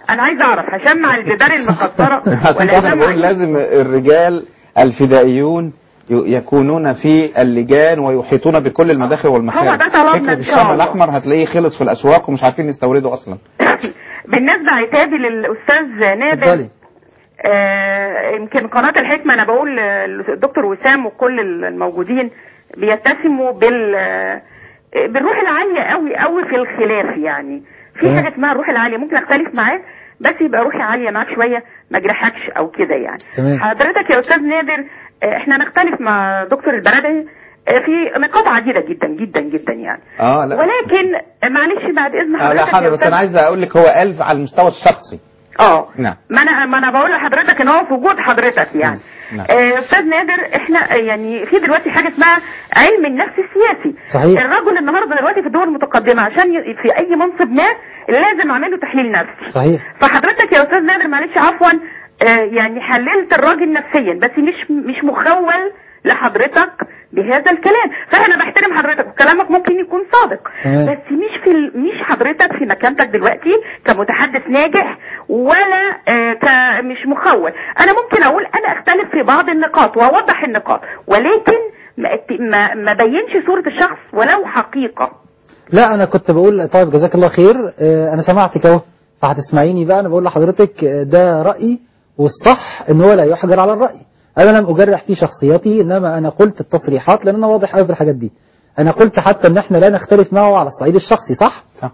انا عايزه اعرف هشمع الجدار المكسره عشان ولا كده هشمع بقول لازم الرجال الفدائيون ي- يكونون في اللجان ويحيطون بكل المداخل والمخارج هو ده طلبنا فكرة إن شاء الشمع الله. الأحمر هتلاقيه خلص في الأسواق ومش عارفين يستوردوا أصلا بالنسبه عتابي للاستاذ نادر اتفضلي آه، يمكن قناة الحكمة أنا بقول آه، الدكتور وسام وكل الموجودين بيتسموا بال آه، بالروح العالية قوي قوي في الخلاف يعني في تمام. حاجة اسمها الروح العالية ممكن أختلف معاك بس يبقى روحي عالية معاك شوية ما اجرحكش أو كده يعني تمام. حضرتك يا أستاذ نادر آه، احنا نختلف مع دكتور البلدي آه، في نقاط عديدة جدا جدا جدا يعني اه لا ولكن آه، معلش بعد إذن آه لا حضرتك حاضر يا بس أستاذ أنا عايز أقول لك هو قال على المستوى الشخصي اه نعم ما انا ما انا بقول لحضرتك ان هو في وجود حضرتك يعني نعم. آه، استاذ نادر احنا آه، يعني في دلوقتي حاجه اسمها علم النفس السياسي صحيح. الرجل النهارده دلوقتي في الدول المتقدمه عشان ي- في اي منصب ما لازم اعمل له تحليل نفسي صحيح فحضرتك يا استاذ نادر معلش عفوا آه، يعني حللت الراجل نفسيا بس مش مش مخول لحضرتك بهذا الكلام فانا بحترم حضرتك وكلامك ممكن يكون صادق تمام. بس مش في ال- مش حضرتك في مكانتك دلوقتي كمتحدث ناجح ولا آه، ك مش مخول انا ممكن اقول انا اختلف في بعض النقاط واوضح النقاط ولكن ما ات- ما, ما بينش صورة الشخص ولو حقيقة لا انا كنت بقول طيب جزاك الله خير آه، انا سمعتك اهو فهتسمعيني بقى انا بقول لحضرتك آه، ده رايي والصح ان هو لا يحجر على الراي انا لم اجرح في شخصيتي انما انا قلت التصريحات لان انا واضح قوي في الحاجات دي انا قلت حتى ان احنا لا نختلف معه على الصعيد الشخصي صح صح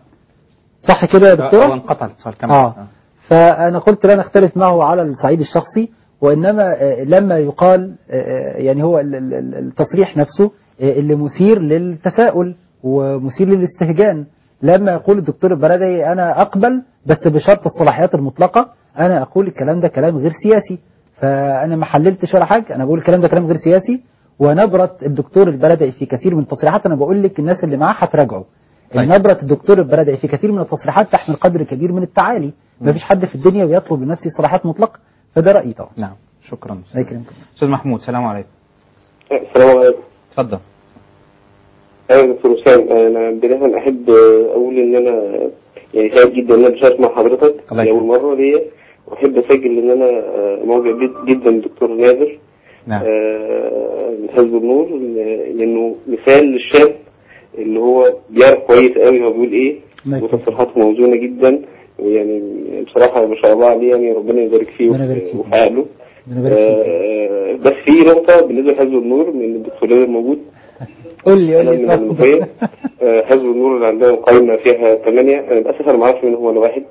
صح كده يا هو دكتوره انقطع الاتصال كمل اه فانا قلت لا نختلف معه على الصعيد الشخصي وانما آه، لما يقال آه، يعني هو ال- ال- ال- التصريح نفسه آه، اللي مثير للتساؤل ومثير للاستهجان لما يقول الدكتور البلدي انا اقبل بس بشرط الصلاحيات المطلقه انا اقول الكلام ده كلام غير سياسي فانا ما حللتش ولا حاجه انا بقول الكلام ده كلام غير سياسي ونبره الدكتور البلدي في كثير من التصريحات انا بقول لك الناس اللي معاه هتراجعوا طيب. نبرة الدكتور البلدي في كثير من التصريحات تحمل قدر كبير من التعالي ما فيش حد في الدنيا بيطلب لنفسه صلاحيات مطلقة فده رأيي طبعا نعم شكرا الله يكرمكم أستاذ محمود سلام عليكم السلام عليكم اتفضل ايوه يا دكتور وسام انا بدايه احب اقول ان انا يعني سعيد جدا ان انا بشارك مع حضرتك الله لاول يكرمك. مره ليا واحب اسجل ان انا معجب جد- جدا بالدكتور نادر نعم آه، من حزب النور ل- لانه مثال للشاب اللي هو بيعرف كويس قوي هو بيقول ايه الله يكرمك. وتصريحاته موزونه جدا ويعني بصراحه ما شاء الله عليه يعني ربنا يبارك فيه ربنا يبارك وفي فيك. وفي عقله ربنا يبارك فيك. آه، بس في نقطه بالنسبه لحزب النور من الدكتور نادر موجود قول لي قول أنا لي من المنوفية آه، حزب النور اللي عندنا قائمة فيها ثمانية أنا للأسف أنا ما أعرفش مين هو ولا واحد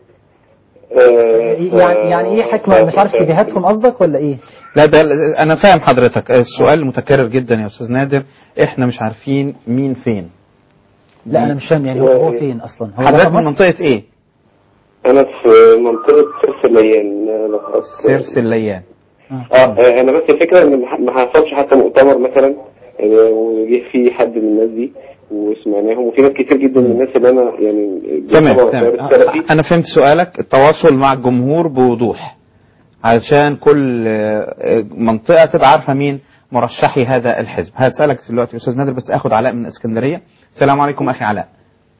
آه، يعني يعني ايه حكمة مش عارف سيديهاتهم قصدك ولا ايه لا ده انا فاهم حضرتك السؤال متكرر جدا يا استاذ نادر احنا مش عارفين مين فين لا انا مش فاهم يعني هو, هو فين اصلا هو حضرتك ده من مصر؟ منطقة ايه أنا في منطقة سرس الليان آه، لو حضرتك- سيرس الليان اه آه، أنا بس الفكرة إن ما- ما حصلش حتى مؤتمر مثلا آه، وجه فيه حد من الناس دي وسمعناهم وفي ناس كتير جدا من الناس اللي أنا يعني تمام بيتابعوا تمام التيار السلفي. انا فهمت سؤالك التواصل مع الجمهور بوضوح علشان كل آه، منطقة تبقى عارفة مين مرشحي هذا الحزب هسألك دلوقتي يا استاذ نادر بس اخد علاء من اسكندرية السلام عليكم اخي علاء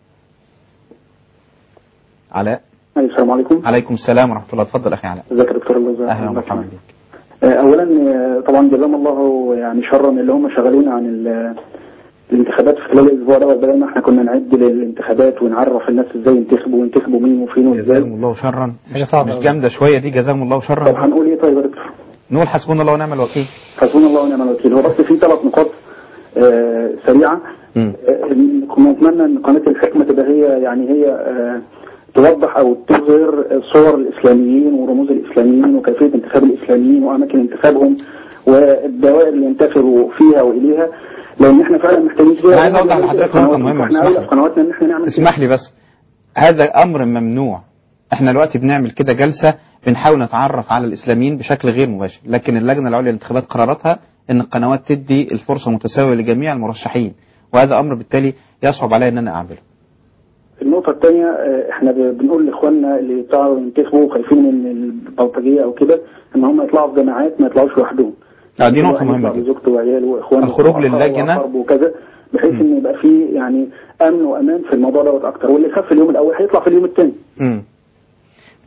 علاء السلام عليكم عليكم السلام ورحمة الله اتفضل اخي علاء ازيك يا دكتور الله اهلا ومرحبا بك آه، اولا آه، طبعا جزاهم الله يعني شرا اللي هم شغلونا عن ال- الانتخابات في خلال الاسبوع ده بدل ما احنا كنا نعد للانتخابات ونعرف الناس ازاي ينتخبوا وينتخبوا مين وفين وازاي جزاهم الله شرا حاجة صعبة مش أوي. جامدة شوية دي جزاهم الله طب شرا هنقول ايه طيب يا دكتور نقول حسبنا الله ونعم الوكيل حسبنا الله ونعم الوكيل هو بس في ثلاث نقاط آه، سريعه مم. آه، كنا نتمنى ان قناه الحكمه تبقى هي يعني هي آه، توضح او تظهر صور الاسلاميين ورموز الاسلاميين وكيفيه انتخاب الاسلاميين واماكن انتخابهم والدوائر اللي ينتخبوا فيها واليها لان احنا فعلا محتاجين كده أنا عايز أوضح لحضرتك نقطة مهمة، احنا اسمح اولى لي. في قنواتنا ان احنا نعمل كده. اسمح لي بس هذا امر ممنوع احنا دلوقتي بنعمل كده جلسة بنحاول نتعرف على الاسلاميين بشكل غير مباشر لكن اللجنة العليا للانتخابات قراراتها ان القنوات تدي الفرصة متساوية لجميع المرشحين وهذا امر بالتالي يصعب علي ان انا اعمله النقطة الثانية آه، احنا ب- بنقول لاخواننا اللي يطلعوا ينتخبوا خايفين من البلطجية او كده ان هم يطلعوا في جماعات ما يطلعوش لوحدهم آه، دي كل نقطة واحد مهمة يطلع جدا. بزوجته وعياله واخوانه الخروج وأخوه للجنة. وأقاربه وكذا بحيث ان يبقى فيه يعني امن وامان في الموضوع دوت اكتر واللي خاف في اليوم الاول هيطلع في اليوم الثاني مم.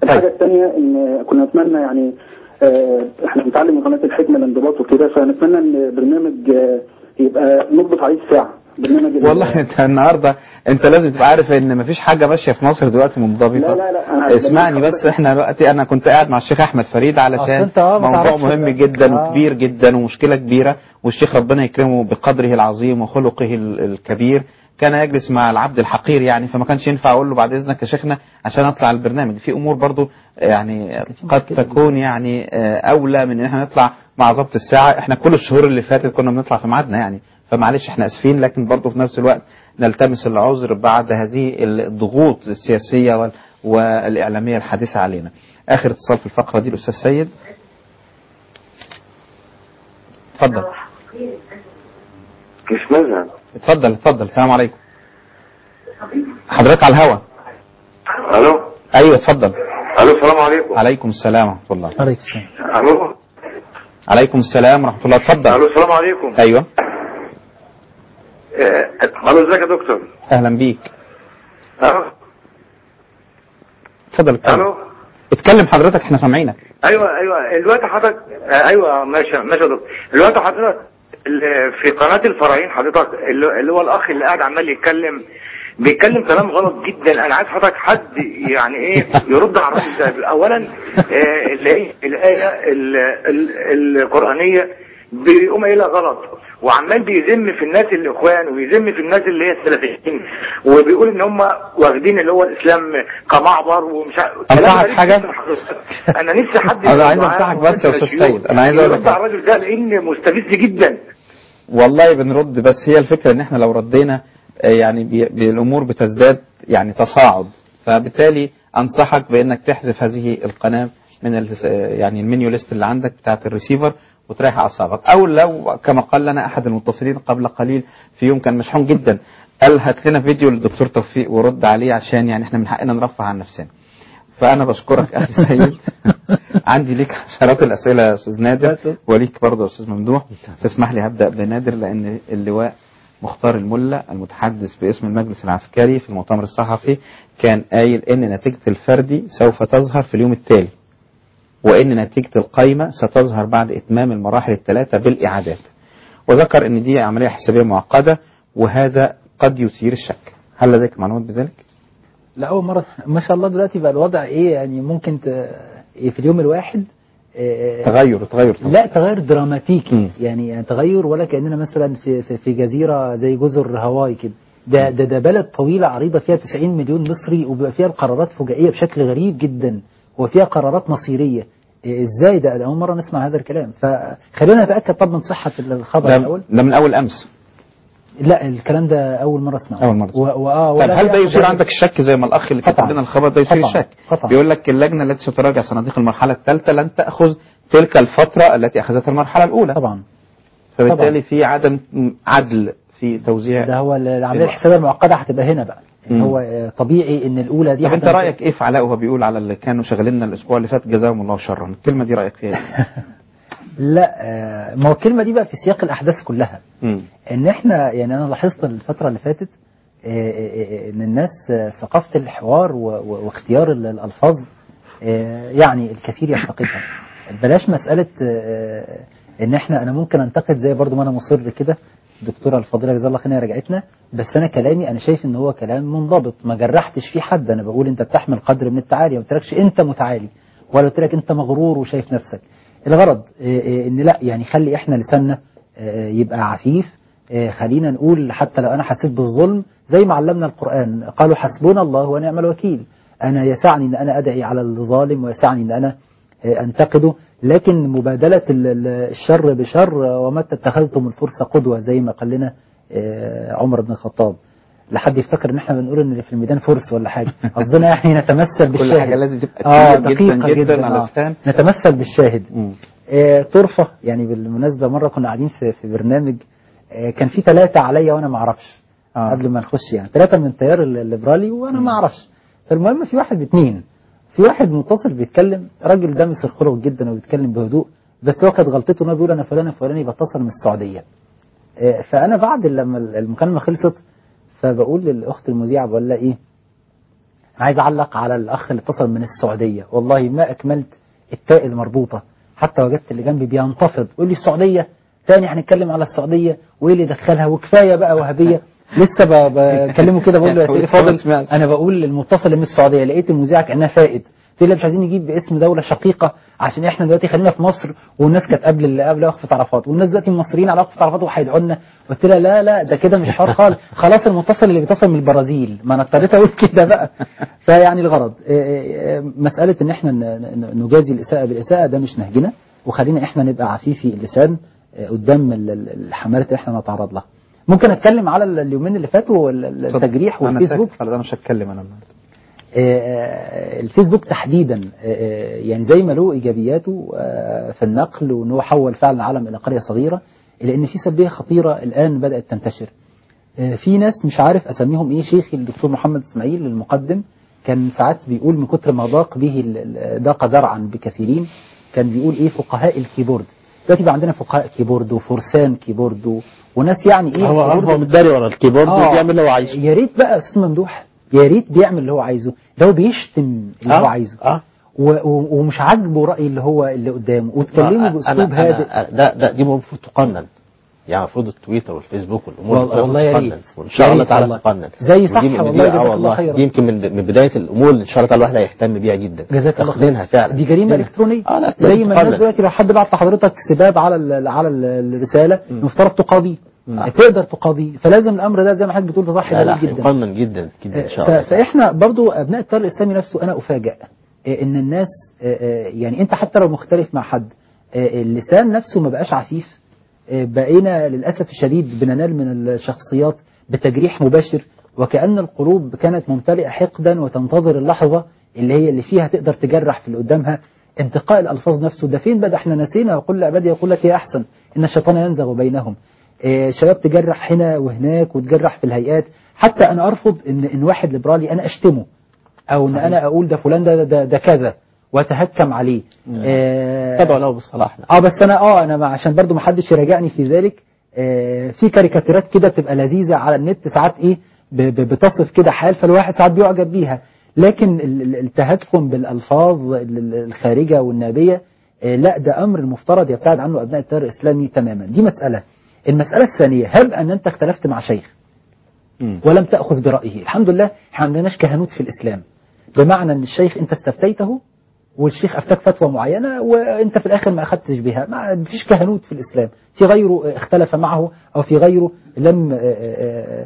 الحاجه الثانيه ان كنا نتمنى يعني آه، احنا بنتعلم من قناه الحكمه الانضباط وكده فنتمنى ان برنامج آه، يبقى نضبط عليه الساعه برنامج ال- والله انت النهارده انت لازم تبقى عارف ان مفيش حاجه ماشيه في مصر دلوقتي منضبطه لا لا لا أنا اسمعني بس احنا دلوقتي انا كنت قاعد مع الشيخ احمد فريد أصل علشان انت اه ما موضوع تعرفش مهم بقى. جدا آه. وكبير جدا ومشكله كبيره والشيخ ربنا يكرمه بقدره العظيم وخلقه ال- الكبير كان يجلس مع العبد الحقير يعني فما كانش ينفع اقول له بعد اذنك يا شيخنا عشان اطلع البرنامج في امور برضو يعني قد تكون يعني آه، اولى من ان احنا نطلع مع ضبط الساعه احنا كل الشهور اللي فاتت كنا بنطلع في ميعادنا يعني فمعلش احنا اسفين لكن برضو في نفس الوقت نلتمس العذر بعد هذه الضغوط السياسيه وال- والاعلاميه الحادثه علينا اخر اتصال في الفقره دي الاستاذ سيد اتفضل مش مذهب اتفضل اتفضل السلام عليكم حضرتك على الهوا الو ايوه اتفضل الو السلام عليكم عليكم السلام ورحمه الله عليكم السلام الو عليكم السلام ورحمه الله اتفضل الو السلام عليكم ايوه آه، الو ازيك يا دكتور اهلا بيك الو اتفضل اتكلم الو اتكلم حضرتك احنا سامعينك ايوه ايوه دلوقتي حضرتك آه، ايوه ماشي ماشي يا دكتور دلوقتي حضرتك ال- في قناه الفراعين حضرتك اللي اللي هو الاخ اللي قاعد عمال يتكلم بيتكلم كلام غلط جدا انا عايز حضرتك حد يعني ايه يرد على الراجل ده اولا آه، اللي هي الايه ال- ال- القرانيه بيقوم قايلها غلط وعمال بيذم في الناس الاخوان ويذم في الناس اللي هي السلفيين وبيقول ان هم واخدين اللي هو الاسلام كمعبر ومش ع- أنصحك كلام غريب حاجة؟ جداً حضرتك. انا نفسي حد أنا عايز يرد أنصحك معاه بس يا أستاذ ويشيله. سيد. أنا عايز أقول لك يرد على الراجل ده لان مستفز جدا والله بنرد بس هي الفكرة ان احنا لو ردينا آه، يعني بي بي الامور بتزداد يعني تصاعد فبالتالي انصحك بانك تحذف هذه القناة من ال- آه، يعني المنيو ليست اللي عندك بتاعت الريسيفر وتريح اعصابك او لو كما قال لنا احد المتصلين قبل قليل في يوم كان مشحون جدا قال هات لنا فيديو للدكتور توفيق ورد عليه عشان يعني احنا من حقنا نرفع عن نفسنا فانا بشكرك اخي سيد عندي ليك عشرات الاسئله يا استاذ نادر وليك برضه يا استاذ ممدوح تسمح لي هبدا بنادر لان اللواء مختار الملا المتحدث باسم المجلس العسكري في المؤتمر الصحفي كان قايل ان نتيجه الفردي سوف تظهر في اليوم التالي وان نتيجه القايمه ستظهر بعد اتمام المراحل الثلاثه بالاعادات وذكر ان دي عمليه حسابيه معقده وهذا قد يثير الشك هل لديك معلومات بذلك؟ لا اول مره ما شاء الله دلوقتي بقى الوضع ايه يعني ممكن ت... إيه في اليوم الواحد آه، تغير تغير لا تغير دراماتيكي مم. يعني يعني تغير ولا كاننا مثلا في في, في جزيره زي جزر هاواي كده ده ده ده بلد طويله عريضه فيها 90 مليون مصري وبيبقى فيها القرارات فجائيه بشكل غريب جدا وفيها قرارات مصيريه إيه ازاي ده, ده اول مره نسمع هذا الكلام فخلينا نتاكد طب من صحه الخبر ده, الاول ده من اول امس لا الكلام ده اول مره اسمعه أول مرة تسمع. و... و... آه طب ولا هل ده ليه يثير أخبار- عندك الشك زي ما الاخ اللي كتب قطعاً. لنا الخبر ده يثير قطعاً. الشك قطعاً. بيقول لك اللجنه التي ستراجع صناديق المرحله الثالثه لن تاخذ تلك الفتره التي اخذتها المرحله الاولى طبعا فبالتالي في عدم عدل في توزيع ده هو العمليه الوقت. الحسابيه المعقده هتبقى هنا بقى يعني مم. هو آه، طبيعي ان الاولى دي طب انت هتبقى- رايك ايه في علاء وهو بيقول على اللي كانوا شغاليننا الاسبوع اللي فات جزاهم الله شرا الكلمه دي رايك فيها ايه؟ لا آه، ما هو الكلمه دي بقى في سياق الاحداث كلها مم. ان احنا يعني انا لاحظت الفتره اللي فاتت آه، آه، آه، ان الناس آه، ثقافه الحوار و- و- واختيار ال- الالفاظ آه، يعني الكثير يفتقدها بلاش مساله آه، ان احنا انا ممكن انتقد زي برضو ما انا مصر كده الدكتوره الفاضله جزاها الله خير إن هي رجعتنا بس انا كلامي انا شايف ان هو كلام منضبط ما جرحتش فيه حد انا بقول انت بتحمل قدر من التعالي ما قلتلكش انت متعالي ولا قلت لك انت مغرور وشايف نفسك الغرض آه، آه، ان لا يعني خلي احنا لساننا آه، يبقى عفيف آه، خلينا نقول حتى لو انا حسيت بالظلم زي ما علمنا القرآن قالوا حسبنا الله ونعم الوكيل انا يسعني ان انا ادعي على الظالم ويسعني ان انا آه، انتقده لكن مبادلة ال- ال- الشر بشر آه، ومتى اتخذتم الفرصة قدوة زي ما قال لنا آه، عمر بن الخطاب لحد يفتكر ان احنا بنقول ان اللي في الميدان فرس ولا حاجه قصدنا يعني نتمثل بالشاهد حاجة لازم تبقى اه تقيلة جداً دقيقة جداً جدا, على آه. اللسان. نتمثل بالشاهد مم. آه، طرفة يعني بالمناسبة مرة كنا قاعدين في, في برنامج آه، كان في ثلاثة عليا وأنا ما أعرفش آه. قبل ما نخش يعني ثلاثة من التيار ال- الليبرالي وأنا ما أعرفش فالمهم في واحد باثنين في واحد متصل بيتكلم راجل دمس الخلق جدا وبيتكلم بهدوء بس هو كانت غلطته انه بيقول انا فلان فلاني بتصل من السعوديه آه، فانا بعد لما المكالمه خلصت فبقول للاخت المذيعه بقول لها ايه انا عايز اعلق على الاخ اللي اتصل من السعوديه والله ما اكملت التاء المربوطه حتى وجدت اللي جنبي بينتفض يقول لي السعوديه تاني هنتكلم على السعوديه وايه اللي دخلها وكفايه بقى وهابيه لسه ب- بكلمه كده بقول له يا سيدي فاضل انا بقول المتصل من السعوديه لقيت المذيعه كانها فائد قلت لها مش عايزين نجيب باسم دوله شقيقه عشان احنا دلوقتي خلينا في مصر والناس كانت قبل اللي قبل وقفه عرفات والناس دلوقتي مصريين على وقفه عرفات وهيدعوا لنا قلت لها لا لا ده كده مش حوار خالص خلاص المتصل اللي بيتصل من البرازيل ما انا اضطريت اقول كده بقى فيعني الغرض آه، آه، آه، مساله ان احنا ن- ن- نجازي الاساءه بالاساءه ده مش نهجنا وخلينا احنا نبقى عفيفي اللسان آه، قدام ال- ال- الحملات اللي احنا نتعرض لها ممكن اتكلم على ال- اليومين اللي فاتوا ال- التجريح أنا والفيسبوك ساكت، فلا مش هتكلم انا النهارده آه، الفيسبوك تحديدا آه، يعني زي ما له ايجابياته آه، في النقل وان هو حول فعلا العالم الى قريه صغيره الا ان في سلبيه خطيره الان بدات تنتشر آه، في ناس مش عارف اسميهم ايه شيخي الدكتور محمد اسماعيل المقدم كان ساعات بيقول من كتر ما ضاق به ال- ال- ضاق ذرعا بكثيرين كان بيقول ايه فقهاء الكيبورد دلوقتي بقى عندنا فقهاء كيبورد وفرسان كيبورد و- وناس يعني ايه هو كيبورد هو متداري ورا الكيبورد آه. وبيعمل اللي هو عايزه يا ريت بقى يا استاذ ممدوح يا ريت بيعمل اللي هو عايزه ده هو بيشتم اللي آه. هو عايزه اه و- و- ومش عاجبه راي اللي هو اللي قدامه وتكلمه آه، باسلوب أنا- هادئ أنا- ده ده دي المفروض تقنن يعني المفروض التويتر والفيسبوك والامور وال- دي كلها والله يا تقنن. ريت. وان يا شاء الله ريت تعالى والله. تقنن زي صح ودي من- والله، دي- جزاك آه الله والله خيرا. دي يمكن من من بدايه الامور اللي ان شاء الله تعالى الواحد هيهتم بيها جدا جزاك الله خير. تقنينها فعلا دي جريمه الكترونيه آه، لا، زي ما الناس تقنن. دلوقتي لو حد بعت لحضرتك سباب على ال على ال الرساله المفترض تقاضيه تقدر تقاضيه فلازم الامر ده زي ما حضرتك بتقول في صح لا لا جدا يقنن جدا جدا ان شاء ف- الله فاحنا برضو ابناء التيار الاسلامي نفسه انا افاجئ آه، ان الناس آه، آه، يعني انت حتى لو مختلف مع حد آه، اللسان نفسه ما بقاش عفيف آه، بقينا للاسف الشديد بننال من الشخصيات بتجريح مباشر وكأن القلوب كانت ممتلئة حقدا وتنتظر اللحظة اللي هي اللي فيها تقدر تجرح في اللي قدامها انتقاء الألفاظ نفسه ده فين بقى احنا نسينا وقل لعبادي يقول لك هي أحسن إن الشيطان ينزغ بينهم آه، شباب تجرح هنا وهناك وتجرح في الهيئات حتى أنا أرفض إن إن واحد ليبرالي أنا أشتمه أو إن أنا أقول ده فلان ده ده, ده كذا وأتهكم عليه آه، تدعو له بالصلاح اه بس انا اه انا ما- عشان برضو ما حدش يراجعني في ذلك آه في كاريكاتيرات كده بتبقى لذيذه على النت ساعات ايه ب- ب- بتصف كده حال فالواحد ساعات بيعجب بيها لكن ال- ال- التهكم بالالفاظ ال- ال- الخارجه والنابيه آه لا ده امر المفترض يبتعد عنه ابناء التيار الاسلامي تماما دي مساله المساله الثانيه هب ان انت اختلفت مع شيخ ولم تاخذ برايه الحمد لله احنا ما عندناش كهنوت في الاسلام بمعنى ان الشيخ انت استفتيته والشيخ افتاك فتوى معينه وانت في الاخر ما اخذتش بها ما فيش كهنوت في الاسلام في غيره اختلف معه او في غيره لم آه، آه،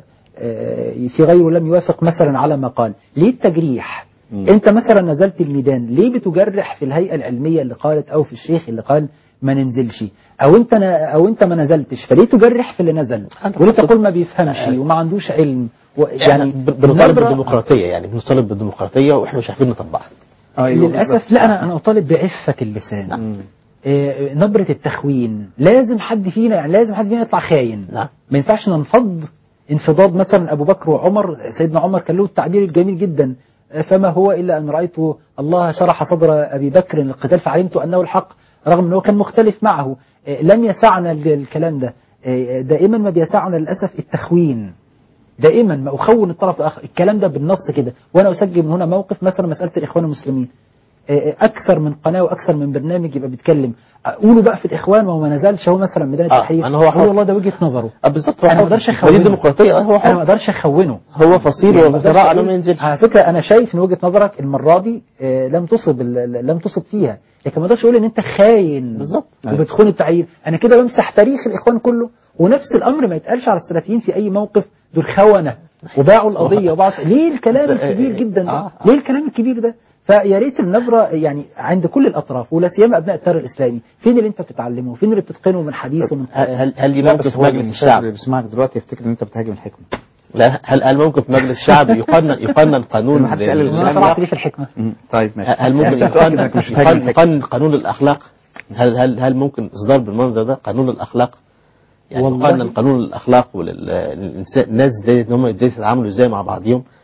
آه، في غيره لم يوافق مثلا على ما قال ليه التجريح انت مثلا نزلت الميدان ليه بتجرح في الهيئه العلميه اللي قالت او في الشيخ اللي قال ما ننزلش او انت او انت ما نزلتش فليه تجرح في اللي نزل وليه تقول ما بيفهمش وما عندوش علم و- يعني يعني بنطالب نبرة- بالديمقراطيه يعني بنطالب بالديمقراطيه واحنا مش عارفين نطبقها للاسف لا انا انا اطالب بعفه اللسان آه، نبرة التخوين لازم حد فينا يعني لازم حد فينا يطلع خاين نعم. ما ينفعش ننفض انفضاض مثلا ابو بكر وعمر سيدنا عمر كان له التعبير الجميل جدا آه، فما هو الا ان رايت الله شرح صدر ابي بكر للقتال فعلمت انه الحق رغم انه كان مختلف معه آه، لم يسعنا ال- الكلام ده آه، دائما ما بيسعنا للاسف التخوين دائما ما اخون الطرف الاخر الكلام ده بالنص كده وانا اسجل من هنا موقف مثلا مساله الاخوان المسلمين آه، اكثر من قناه واكثر من برنامج يبقى بيتكلم قولوا بقى في الاخوان ما هو ما نزلش هو مثلا ميدان آه، التحرير أنا هو حر. قولوا والله ده وجهه نظره آه، بالظبط هو انا ما حر. اقدرش ودي اخونه الديمقراطيه هو انا ما حر اقدرش اخونه هو فصيل يعني ما ووزراء أقدرش انا أقول- ما ينزلش على فكره انا شايف ان وجهه نظرك المره دي آه، لم تصب ال- لم تصب فيها لكن ما اقدرش اقول ان انت خاين بالظبط. وبتخون التعيين انا كده بمسح تاريخ الاخوان كله ونفس الامر ما يتقالش على السلفيين في اي موقف دول خونه وباعوا القضيه وباعوا ليه الكلام الكبير جدا ده آه. ليه الكلام الكبير ده فيا ريت النبره يعني عند كل الاطراف ولا سيما ابناء التيار الاسلامي فين اللي انت بتتعلمه فين اللي بتتقنه من حديث ومن هل هل- هل دي لا موقف بس هو مجلس المشاهد الشعب اللي بيسمعك دلوقتي يفتكر ان انت بتهاجم الحكمه لا هل هل ممكن في مجلس الشعب يقنن يقنن قانون ما حدش قال لل- الكلام انا ده. صرحت ليه في الحكمه طيب ماشي هل ممكن أنت متأكد يقنن إنك مش بتهاجم يقنن الحكمة؟ يقنن قانون الاخلاق هل هل هل ممكن اصدار بالمنظر ده قانون الاخلاق يعني والله. يقنن قانون الاخلاق والناس دي ان هم ازاي يتعاملوا ازاي مع بعضهم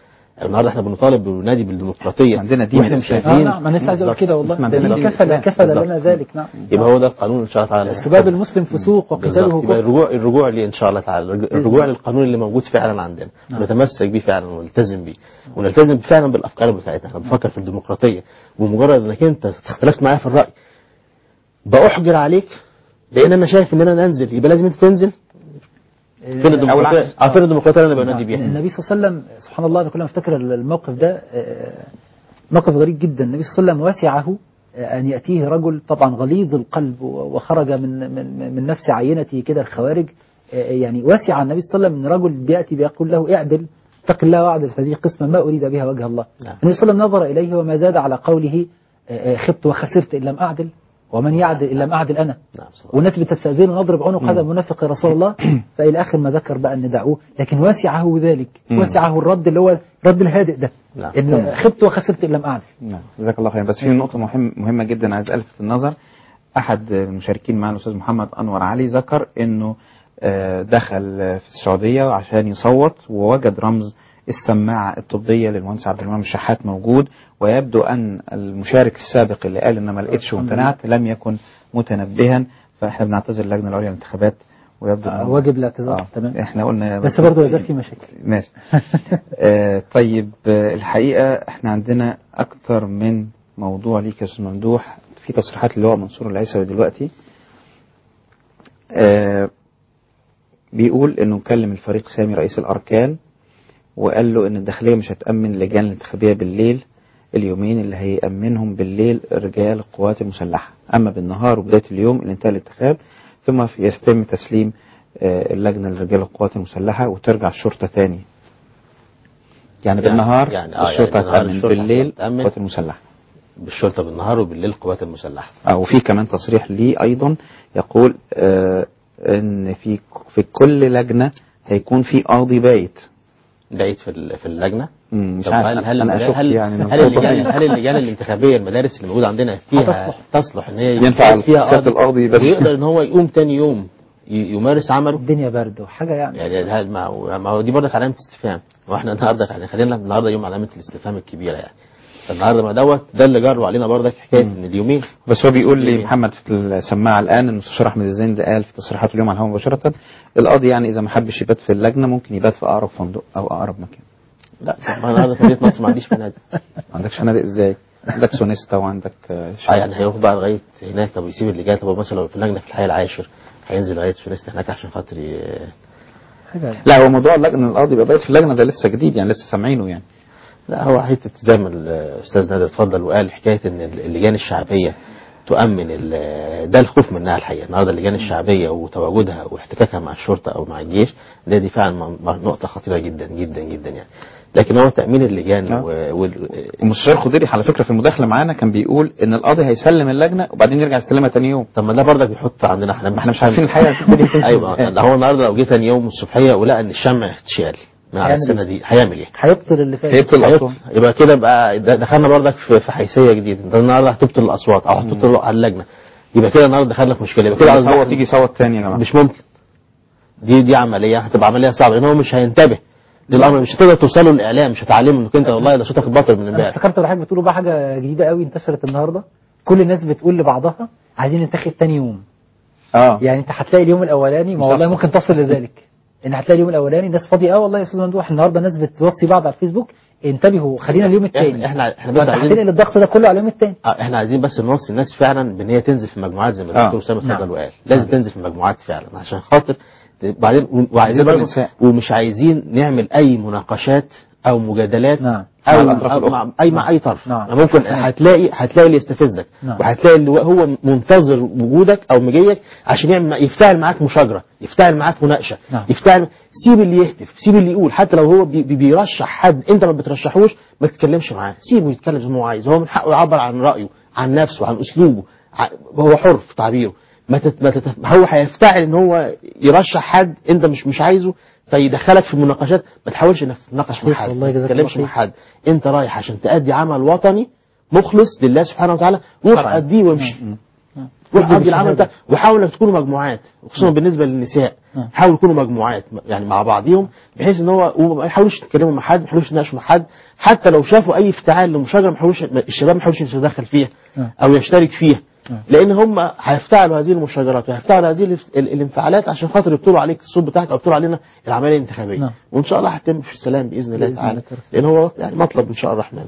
النهارده احنا بنطالب ونادي بالديمقراطيه عندنا دين واحنا مش الإسلام. شايفين آه نعم انا لسه عايز اقول كده والله ما ده عندنا دين دين كفل الإسلام. كفل بالظبط. لنا ذلك نعم يبقى هو ده القانون ان شاء الله تعالى سباب المسلم فسوق وقتاله بالظبط يبقى كفر الرجوع الرجوع ليه ان شاء الله تعالى الرج- الرجوع للقانون اللي موجود فعلا عندنا نعم. نتمسك بيه فعلا ونلتزم بيه ونلتزم فعلا بالافكار بتاعتنا احنا بنفكر في الديمقراطيه ومجرد انك انت اختلفت معايا في الراي بأحجر عليك لان انا شايف ان انا انزل يبقى لازم انت تنزل فين الديمقراطيه العكس. اه فين الديمقراطيه اللي انا بنادي بيها النبي صلى الله عليه وسلم سبحان الله انا كل ما افتكر الموقف ده آه، موقف غريب جدا النبي صلى الله عليه وسلم وسعه آه، ان ياتيه رجل طبعا غليظ القلب و- وخرج من من من نفس عينته كده الخوارج آه، يعني وسع النبي صلى الله عليه وسلم ان رجل بياتي بيقول له اعدل اتق الله واعدل فهذه قسمه ما اريد بها وجه الله نعم. النبي صلى الله عليه وسلم نظر اليه وما زاد على قوله آه، آه، خبت وخسرت ان لم اعدل ومن يعدل ان لم اعدل انا نعم صلى الله والناس بتستأذنه نضرب عنق هذا المنافق يا رسول الله فإلى آخر ما ذكر بقى أن دعوه لكن وسعه ذلك مم. وسعه الرد اللي هو الرد الهادئ ده نعم. إن خبت وخسرت إن لم أعدل نعم جزاك الله خير بس في نقطة مهم مهمة جدا عايز ألفت النظر أحد المشاركين معنا الأستاذ محمد أنور علي ذكر إنه آه، دخل آه، في السعودية عشان يصوت ووجد رمز السماعة الطبية للمهندس عبد المنعم الشحات موجود ويبدو أن المشارك السابق اللي قال إن ما لقيتش وامتنعت لم يكن متنبها فإحنا بنعتذر اللجنة العليا للانتخابات ويبدو آه، إنه- واجب الاعتذار آه تمام احنا قلنا بس برضه يزال في مشاكل ماشي آه طيب آه الحقيقة احنا عندنا أكثر من موضوع ليك يا أستاذ ممدوح في تصريحات اللواء منصور العيسوي دلوقتي آه بيقول إنه كلم الفريق سامي رئيس الأركان وقال له إن الداخلية مش هتأمن اللجان الانتخابية بالليل اليومين اللي هيأمنهم بالليل رجال القوات المسلحة أما بالنهار وبداية اليوم اللي انتهى الانتخاب ثم يتم تسليم آه، اللجنة لرجال القوات المسلحة وترجع الشرطة تاني يعني يعني- بالنهار يعني- آه، الشرطة يعني بالنهار هتأمن الشرطة بالليل هتأمن. القوات المسلحة بالشرطه بالنهار وبالليل القوات المسلحه آه، وفي كمان تصريح ليه أيضا يقول آه، إن في في كل لجنة هيكون في قاضي بايت بقيت في ال- في اللجنه مم، مش طب عارف هل هل أنا المدارس- أشك هل يعني من هل اللجان الخطوة. هل اللجان الانتخابيه المدارس اللي موجوده عندنا فيها هتصلح. تصلح ان هي ينفع يكون فيها سيادة القاضي بس. ويقدر ان هو يقوم تاني يوم ي- يمارس عمله الدنيا برد وحاجة يعني يعني ده- ما هو ما هو دي برضك علامه استفهام واحنا النهارده يعني خلينا النهارده يوم علامه الاستفهام الكبيره يعني فالنهارده ما دوت ده اللي جروا علينا برضك حكايه ان اليومين بس هو بيقول لي محمد في السماعة الآن المستشار أحمد الزند قال في تصريحاته اليوم على الهواء مباشرة القاضي يعني إذا ما حبش يبات في اللجنة ممكن يبات في أقرب فندق أو أقرب مكان لا طب ما النهارده في مدينه نصر ما عنديش فنادق ما عندكش فنادق إزاي؟ عندك سونيستا وعندك آه، اه شعب. يعني هيروح بقى لغايه هناك طب يسيب اللجان طب هو مثلا لو في اللجنه في الحي العاشر هينزل لغايه فينيستا هناك عشان خاطر ي- حاجة لا هو موضوع اللجنة القاضي يبقى بايت في اللجنة ده لسه جديد يعني لسه سامعينه يعني لا هو حته زي ما الاستاذ نادر اتفضل وقال حكايه ان اللجان الشعبيه تؤمن ال- ده الخوف منها الحقيقه النهارده اللجان الشعبيه وتواجدها واحتكاكها مع الشرطه او مع الجيش ده دي فعلا م- م- نقطه خطيره جدا جدا جدا يعني لكن هو تامين اللجان آه. و- وال- المستشار خضيري على فكرة في المداخلة معانا كان بيقول إن القاضي هيسلم اللجنة وبعدين يرجع يستلمها تاني يوم طب ما ده برضك بيحط عندنا احنا احنا مش عارفين الحقيقة الدنيا تمشي ايوه إزاي. ده هو النهارده لو جه ثاني يوم الصبحيه ولقى ان الشمع اتشال مع هيعمل السنه إيه؟ دي هيعمل ايه؟ هيبطل اللي فات هيبطل الأصوات يبقى كده بقى د- دخلنا برضك في في حيثيه جديده انت النهارده هتبطل الاصوات او هتبطل على اللجنه يبقى كده النهارده دخلنا في مشكله يبقى كده كده أصبح- صوت تيجي صوت تاني يا جماعة مش ممكن دي دي عمليه هتبقى عمليه صعبه لان هو مش هينتبه للامر مش هتقدر توصله الاعلام مش هتعلمه انك انت والله ده صوتك باطل من انا امبارح افتكرت ولا حاجه بتقولوا بقى حاجه جديده قوي انتشرت النهارده كل الناس بتقول لبعضها عايزين ننتخب تاني يوم اه يعني انت هتلاقي اليوم الاولاني ما مش والله هيحصل. ممكن تصل لذلك ان هتلاقي اليوم الاولاني ناس فاضيه اه والله يا استاذ ممدوح النهارده ناس بتوصي بعض على الفيسبوك انتبهوا خلينا اليوم الثاني احنا احنا بس فانت عايزين هتنقل الضغط ده كله على اليوم الثاني آه، احنا عايزين بس نوصي الناس فعلا بان هي تنزل في مجموعات زي ما آه. الدكتور اسامه اتفضل نعم. وقال لازم تنزل في مجموعات فعلا عشان خاطر ت- بعدين و- وعايزين بالنسبة برضه للنساء. ومش عايزين نعمل اي مناقشات او مجادلات نعم. مع او الأطراف أو الأخرى. مع اي مع اي طرف نعم. يعني ممكن هتلاقي هتلاقي اللي يستفزك نعم. وهتلاقي اللي هو منتظر وجودك او مجيك عشان يعمل يفتعل معاك مشاجره يفتعل معاك مناقشه نعم. يفتعل سيب اللي يهتف سيب اللي يقول حتى لو هو بي بي- بيرشح حد انت ما بترشحوش ما تتكلمش معاه سيبه يتكلم زي ما هو عايز هو من حقه يعبر عن رايه عن نفسه عن اسلوبه ع- هو حر في تعبيره ما تت... ما تت... هو هيفتعل ان هو يرشح حد انت مش مش عايزه فيدخلك في مناقشات ما تحاولش انك تتناقش مع صحيح حد والله ما جزاك تتكلمش الله مع حد انت رايح عشان تأدي عمل وطني مخلص لله سبحانه وتعالى روح أديه وامشي روح ابدأ أدي العمل بالشهادة. ده وحاول انك تكونوا مجموعات وخصوصا بالنسبه للنساء نعم. يحاولوا يكونوا مجموعات يعني مع بعضهم بحيث ان هو وما يحاولوش يتكلموا مع حد ما يحاولوش يناقشوا مع حد حتى لو شافوا اي افتعال لمشاجره ما يحاولوش الشباب ما يحاولوش يتدخل فيها نعم. او يشترك فيها نعم. لان هم هيفتعلوا هذه المشاجرات وهيفتعلوا هذه الف- ال- الانفعالات عشان خاطر يبطلوا عليك الصوت بتاعك او يبطلوا علينا العمليه الانتخابيه نعم. وان شاء الله هتتم في السلام باذن الله بإذن تعالى الله تعالى. لان هو يعني مطلب ان شاء الرحمن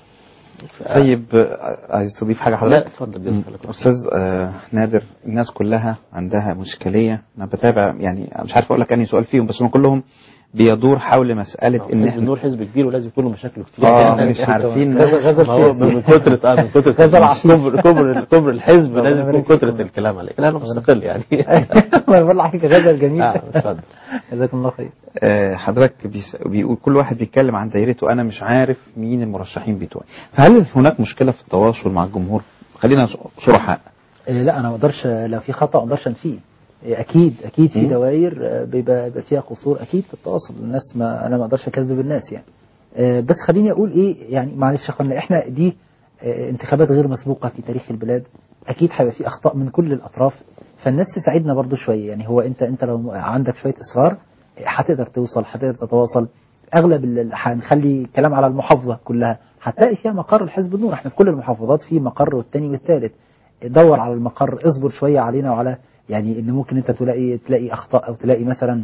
طيب آه، عايز تضيف حاجه لا حضرتك؟ اتفضل جزاك الله خير. استاذ آه، نادر الناس كلها عندها مشكليه انا بتابع يعني مش عارف اقول لك انهي سؤال فيهم بس هم كلهم بيدور حول مساله ان حزب احنا النور حزب كبير ولازم يكون له مشاكله كتير اه مش عارفين غزل غزل ما هو من كترة اه من كترة غزل عصير. كبر كبر كبر الحزب ربنا لازم يكون يبارك كترة فيكم. الكلام عليه لا انا مستقل يعني ما بقول لحضرتك غزل جميل آه، اتفضل. جزاكم الله خير آه، حضرتك بيس- بيقول كل واحد بيتكلم عن دايرته انا مش عارف مين المرشحين بتوعي فهل هناك مشكله في التواصل مع الجمهور خلينا صرحاء إيه، لا انا ما اقدرش لو في خطا ما اقدرش انفيه إيه، اكيد اكيد في مم. دوائر آه، بيبقى بيبقى فيها قصور اكيد في التواصل الناس ما انا ما اقدرش اكذب الناس يعني آه، بس خليني اقول ايه يعني معلش يا اخوانا احنا دي آه، انتخابات غير مسبوقه في تاريخ البلاد اكيد هيبقى في اخطاء من كل الاطراف فالناس تساعدنا برضو شويه يعني هو انت انت لو عندك شويه اصرار آه، هتقدر توصل هتقدر تتواصل اغلب ال- هنخلي كلام على المحافظه كلها هتلاقي فيها مقر الحزب النور احنا في كل المحافظات في مقر والتاني والتالت دور على المقر اصبر شويه علينا وعلى يعني ان ممكن انت تلاقي تلاقي اخطاء او تلاقي مثلا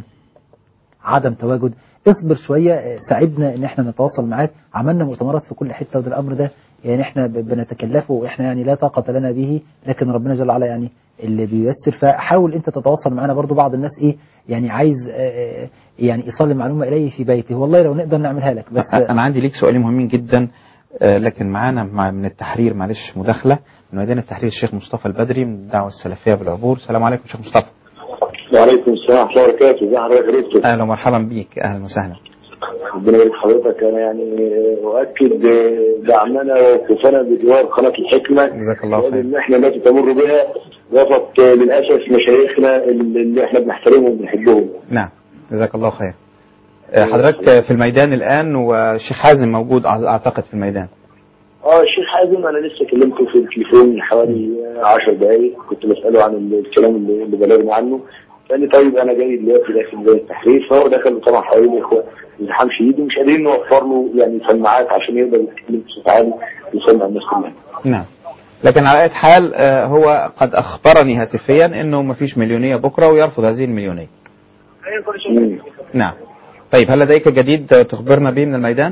عدم تواجد اصبر شويه اه، ساعدنا ان احنا نتواصل معاك عملنا مؤتمرات في كل حته وده الامر ده يعني احنا ب- بنتكلفه واحنا يعني لا طاقه لنا به لكن ربنا جل وعلا يعني اللي بييسر فحاول انت تتواصل معنا برضو بعض الناس ايه يعني عايز اه، اه، يعني ايصال المعلومه اليه في بيته والله لو نقدر نعملها لك بس انا عندي ليك سؤالين مهمين جدا آه، لكن معانا مع من التحرير معلش مداخله من ميدان التحرير الشيخ مصطفى البدري من الدعوه السلفيه بالعبور السلام عليكم شيخ مصطفى وعليكم السلام ورحمه الله وبركاته ازي حضرتك يا دكتور اهلا ومرحبا بيك اهلا وسهلا ربنا يبارك حضرتك انا يعني اؤكد دعمنا ووقوفنا بجوار قناه الحكمه جزاك الله خير ان احنا التي تمر بها وفق للاسف مشايخنا اللي احنا بنحترمهم وبنحبهم نعم جزاك الله خير آه، حضرتك في الميدان الان والشيخ حازم موجود أع- اعتقد في الميدان اه الشيخ حازم انا لسه كلمته في التليفون من حوالي 10 دقائق كنت بساله عن الكلام اللي اللي بلغني عنه قال لي طيب انا جاي دلوقتي داخل زي التحرير فهو دخل طبعا حوالين الاخوه ازدحام شديد ومش قادرين نوفر له يعني سماعات عشان يقدر يتكلم بصوت عالي ويسمع الناس كلها. نعم لكن على اي حال آه، هو قد اخبرني هاتفيا انه ما فيش مليونيه بكره ويرفض هذه المليونيه مم. نعم طيب هل لديك جديد آه، تخبرنا به من الميدان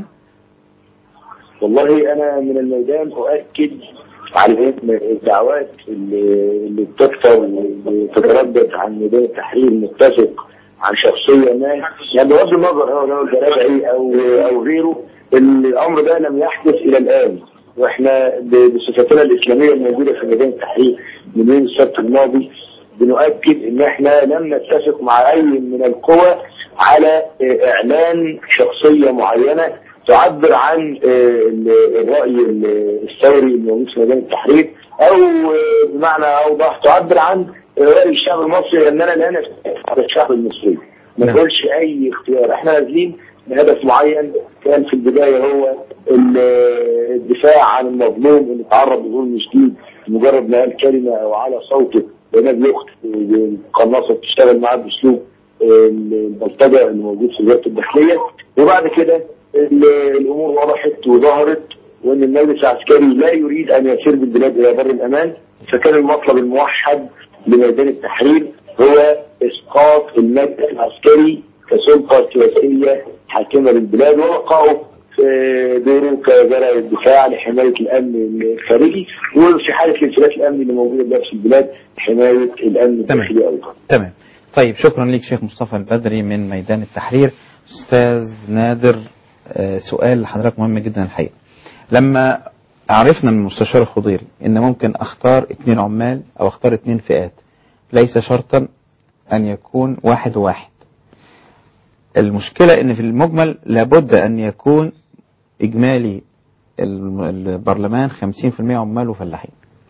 والله انا من الميدان اؤكد على ان الدعوات اللي, اللي بتكثر وتتردد عن ميدان التحرير متفق عن شخصيه ما يعني بغض النظر هو لو الجرائعي او او غيره الامر ده لم يحدث الى الان واحنا ب- بصفتنا الاسلاميه الموجوده في ميدان التحرير من يوم السبت الماضي بنؤكد ان احنا لم نتفق مع اي من القوى على آه، اعلان شخصيه معينه تعبر عن آه، ال- الراي ال- الثوري الموجود في ميدان التحرير او آه، بمعنى اوضح تعبر عن آه، راي الشعب المصري لاننا لا نستطيع على الشعب المصري ما نعم. نقولش اي اختيار احنا نازلين بهدف معين كان في البدايه هو ال- الدفاع عن المظلوم اللي تعرض لظلم شديد مجرد ما قال كلمه او على صوته لانها بيخت القناصه بتشتغل معاه باسلوب البلطجه اللي موجود في وزاره الداخليه وبعد كده ال- الامور وضحت وظهرت وان المجلس العسكري لا يريد ان يسير بالبلاد الى بر الامان فكان المطلب الموحد لميدان التحرير هو اسقاط المجلس العسكري كسلطه سياسيه حاكمه للبلاد وبقائه في دوره كوزراء الدفاع لحمايه الامن الخارجي وفي حاله الانفلات الامني اللي موجوده دلوقتي في البلاد حمايه الامن الداخلي ايضا. تمام طيب شكرا لك شيخ مصطفى البدري من ميدان التحرير استاذ نادر آه، سؤال لحضرتك مهم جدا الحقيقه لما عرفنا من المستشار الخضيري ان ممكن اختار اثنين عمال او اختار اثنين فئات ليس شرطا ان يكون واحد واحد المشكله ان في المجمل لابد ان يكون اجمالي الم- البرلمان 50% عمال وفلاحين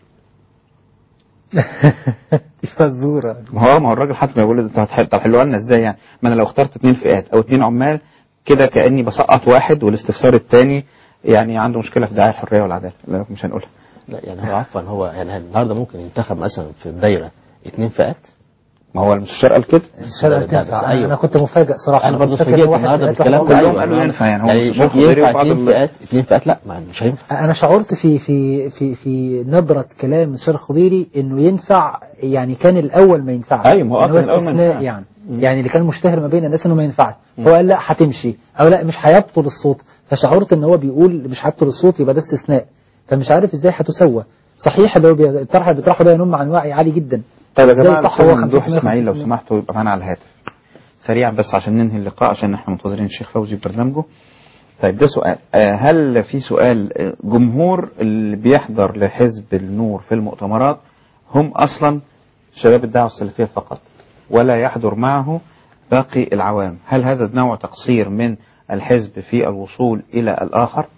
دي فزوره ما هو ما هو الراجل حتى ما يقول انتوا هتح- طب حلوها لنا ازاي يعني؟ ما انا لو اخترت اثنين فئات او اثنين عمال كده كاني بسقط واحد والاستفسار الثاني يعني عنده مشكله في دعايه الحريه والعداله لا مش هنقولها لا يعني هو عفوا هو يعني النهارده ممكن ينتخب مثلا في الدايره اثنين فئات ما هو المستشار قال كده الشرع تنفع أيوة. انا كنت مفاجئ صراحه انا كنت برضه فاكر اتفاجئت إن واحد النهارده فئات بالكلام واحدة. ده كلهم قالوا ينفع يعني هو يعني مش مخبري ينفع وبعض اثنين ال- فئات اثنين فئات لا ما مش هينفع انا شعرت في في في في نبره كلام الشيخ الخضيري انه ينفع يعني كان الاول ما ينفعش أيوة، ما هو يعني أصلاً الأول ما استثناء ينفعش. يعني يعني اللي كان مشتهر ما بين الناس انه ما ينفعش هو قال لا هتمشي او لا مش هيبطل الصوت فشعرت ان هو بيقول مش هيبطل الصوت يبقى ده استثناء فمش عارف ازاي هتسوى صحيح اللي هو بيطرح بيطرحه ده ينم عن وعي عالي جدا طيب يا إزاي جماعه صح الاستاذ هو ممدوح 50% اسماعيل لو سمحتوا يبقى معانا على الهاتف سريعا بس عشان ننهي اللقاء عشان احنا منتظرين الشيخ فوزي في برنامجه طيب ده سؤال آه، هل في سؤال آه، جمهور اللي بيحضر لحزب النور في المؤتمرات هم اصلا شباب الدعوه السلفيه فقط ولا يحضر معه باقي العوام هل هذا نوع تقصير من الحزب في الوصول الى الاخر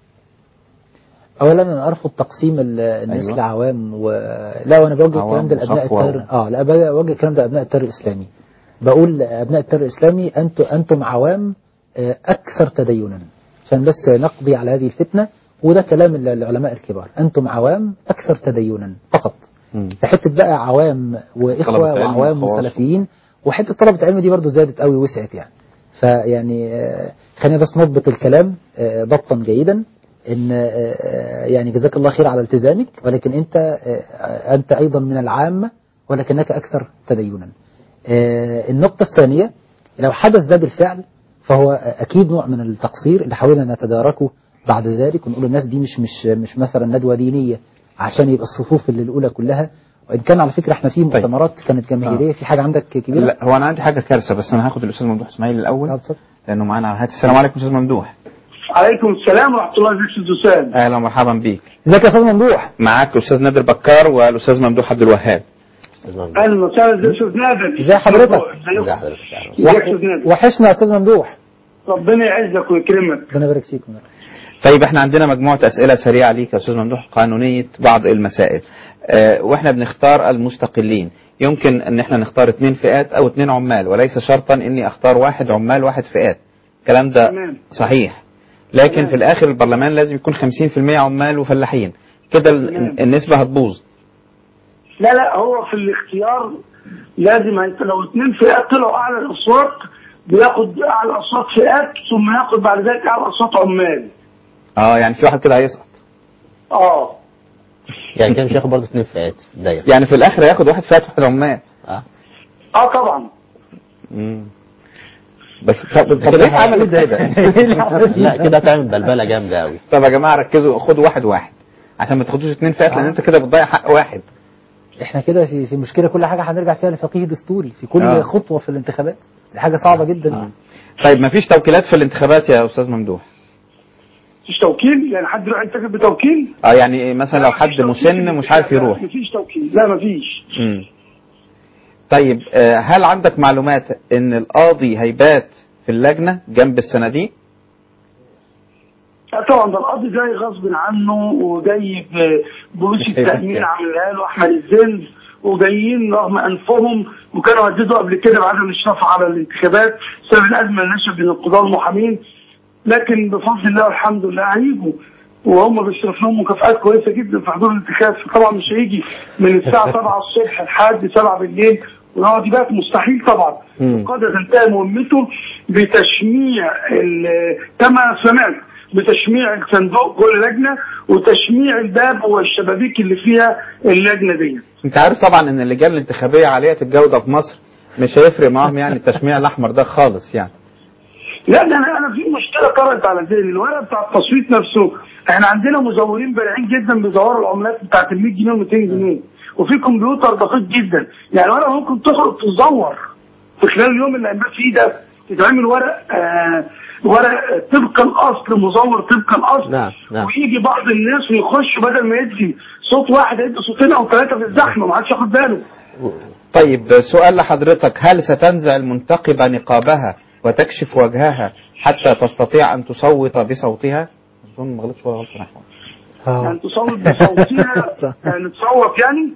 اولا انا ارفض تقسيم ال- الناس أيوة. أيوة. لعوام و... لا وانا بوجه عوام الكلام ده لابناء وصفوة التيار و- اه لا بوجه الكلام ده لابناء التيار الاسلامي بقول لابناء التيار الاسلامي انتم انتم عوام آه، اكثر تدينا عشان بس نقضي على هذه الفتنه وده كلام ال- العلماء الكبار انتم عوام اكثر تدينا فقط مم. في حته بقى عوام واخوه طلبة علم وعوام وخواص. وسلفيين وحته طلبه العلم دي برضو زادت قوي وسعت يعني فيعني آه، خلينا بس نضبط الكلام آه، ضبطا جيدا ان آه، آه، يعني جزاك الله خير على التزامك ولكن انت آه، انت ايضا من العامه ولكنك اكثر تدينا. آه، النقطه الثانيه لو حدث ده بالفعل فهو اكيد نوع من التقصير اللي حاولنا نتداركه بعد ذلك ونقول الناس دي مش مش مش مثلا ندوه دينيه عشان يبقى الصفوف اللي الاولى كلها وان كان على فكره احنا في مؤتمرات كانت جماهيريه في حاجه عندك كبيره؟ لا هو انا عندي حاجه كارثه بس انا هاخد الاستاذ ممدوح اسماعيل الاول لانه معانا على الهاتف السلام عليكم استاذ ممدوح عليكم السلام ورحمه الله وبركاته استاذ اهلا ومرحبا بيك ازيك يا استاذ ممدوح معاك استاذ نادر بكار والاستاذ ممدوح عبد الوهاب اهلا وسهلا ازي استاذ نادر ازي حضرتك؟ ازي حضرتك ازيك يا استاذ نادر وحشنا يا استاذ ممدوح ربنا يعزك ويكرمك ربنا يبارك فيك طيب احنا عندنا مجموعة أسئلة سريعة ليك يا أستاذ ممدوح قانونية بعض المسائل اه واحنا بنختار المستقلين يمكن ان احنا نختار اثنين فئات او اثنين عمال وليس شرطا اني اختار واحد عمال واحد فئات الكلام ده تمام. صحيح لكن في الاخر البرلمان لازم يكون 50% عمال وفلاحين كده ال- النسبة هتبوظ لا لا هو في الاختيار لازم انت لو اثنين فئات طلعوا اعلى الاصوات بياخد اعلى اصوات فئات ثم ياخد بعد ذلك اعلى اصوات عمال اه يعني في واحد كده هيسقط اه يعني كده مش هياخد برضه اثنين فئات دايره يعني في الاخر هياخد واحد فئات واحد عمال اه اه طبعا مم. بس طب طب ليه عملت كده؟ لا كده هتعمل بلبله جامده قوي طب يا جماعه ركزوا خدوا واحد واحد عشان ما تاخدوش اثنين فئات لان انت كده بتضيع حق واحد احنا كده في في مشكله كل حاجه هنرجع فيها لفقيه دستوري في كل آه. خطوه في الانتخابات دي حاجه صعبه جدا طيب ما فيش توكيلات في الانتخابات يا استاذ ممدوح مفيش توكيل يعني حد يروح ينتخب بتوكيل اه يعني مثلا لو حد مسن مش عارف يروح مفيش توكيل لا مفيش مم. طيب آه، هل عندك معلومات ان القاضي هيبات في اللجنه جنب الصناديق لا طبعا ده القاضي جاي غصب عنه وجاي ب- بوليس مش هيبقى التأمين كده. عاملها له أحمد الزنز وجايين رغم أنفهم وكانوا هددوا قبل كده بعدم الإشراف على الانتخابات بسبب الأزمة اللي نشأت بين القضاة والمحامين لكن بفضل الله والحمد لله هيجوا وهم بيصرف لهم مكافآت كويسة جدا في حضور الانتخاب طبعا مش هيجي من الساعة 7 الصبح لحد 7 بالليل ويقعد يبات مستحيل طبعا قد تنتهي مهمته بتشميع ال- كما سمعت بتشميع الصندوق جوه اللجنه وتشميع الباب والشبابيك اللي فيها اللجنه دي انت عارف طبعا ان اللجان الانتخابيه عاليه الجوده في مصر مش هيفرق معاهم يعني التشميع الاحمر ده خالص يعني لا ده انا انا في مشكله طرأت على ذهني الورق بتاع التصويت نفسه احنا عندنا مزورين بارعين جدا بيزوروا العملات بتاعت ال 100 جنيه و 200 جنيه وفي كمبيوتر دقيق جدا يعني ورقه ممكن تخرج تزور في خلال اليوم اللي هنبات فيه ده تتعمل ورق آه ورق طبق الاصل مزور طبق الاصل نعم نعم ويجي بعض الناس ويخش بدل ما يدي صوت واحد يدي صوتين او ثلاثه في الزحمه ما حدش ياخد باله طيب سؤال لحضرتك هل ستنزع المنتقبه نقابها وتكشف وجهها حتى تستطيع ان تصوت بصوتها؟ اظن ما غلطش ولا غلطه نحو يعني تصوت بصوتها يعني تصوت يعني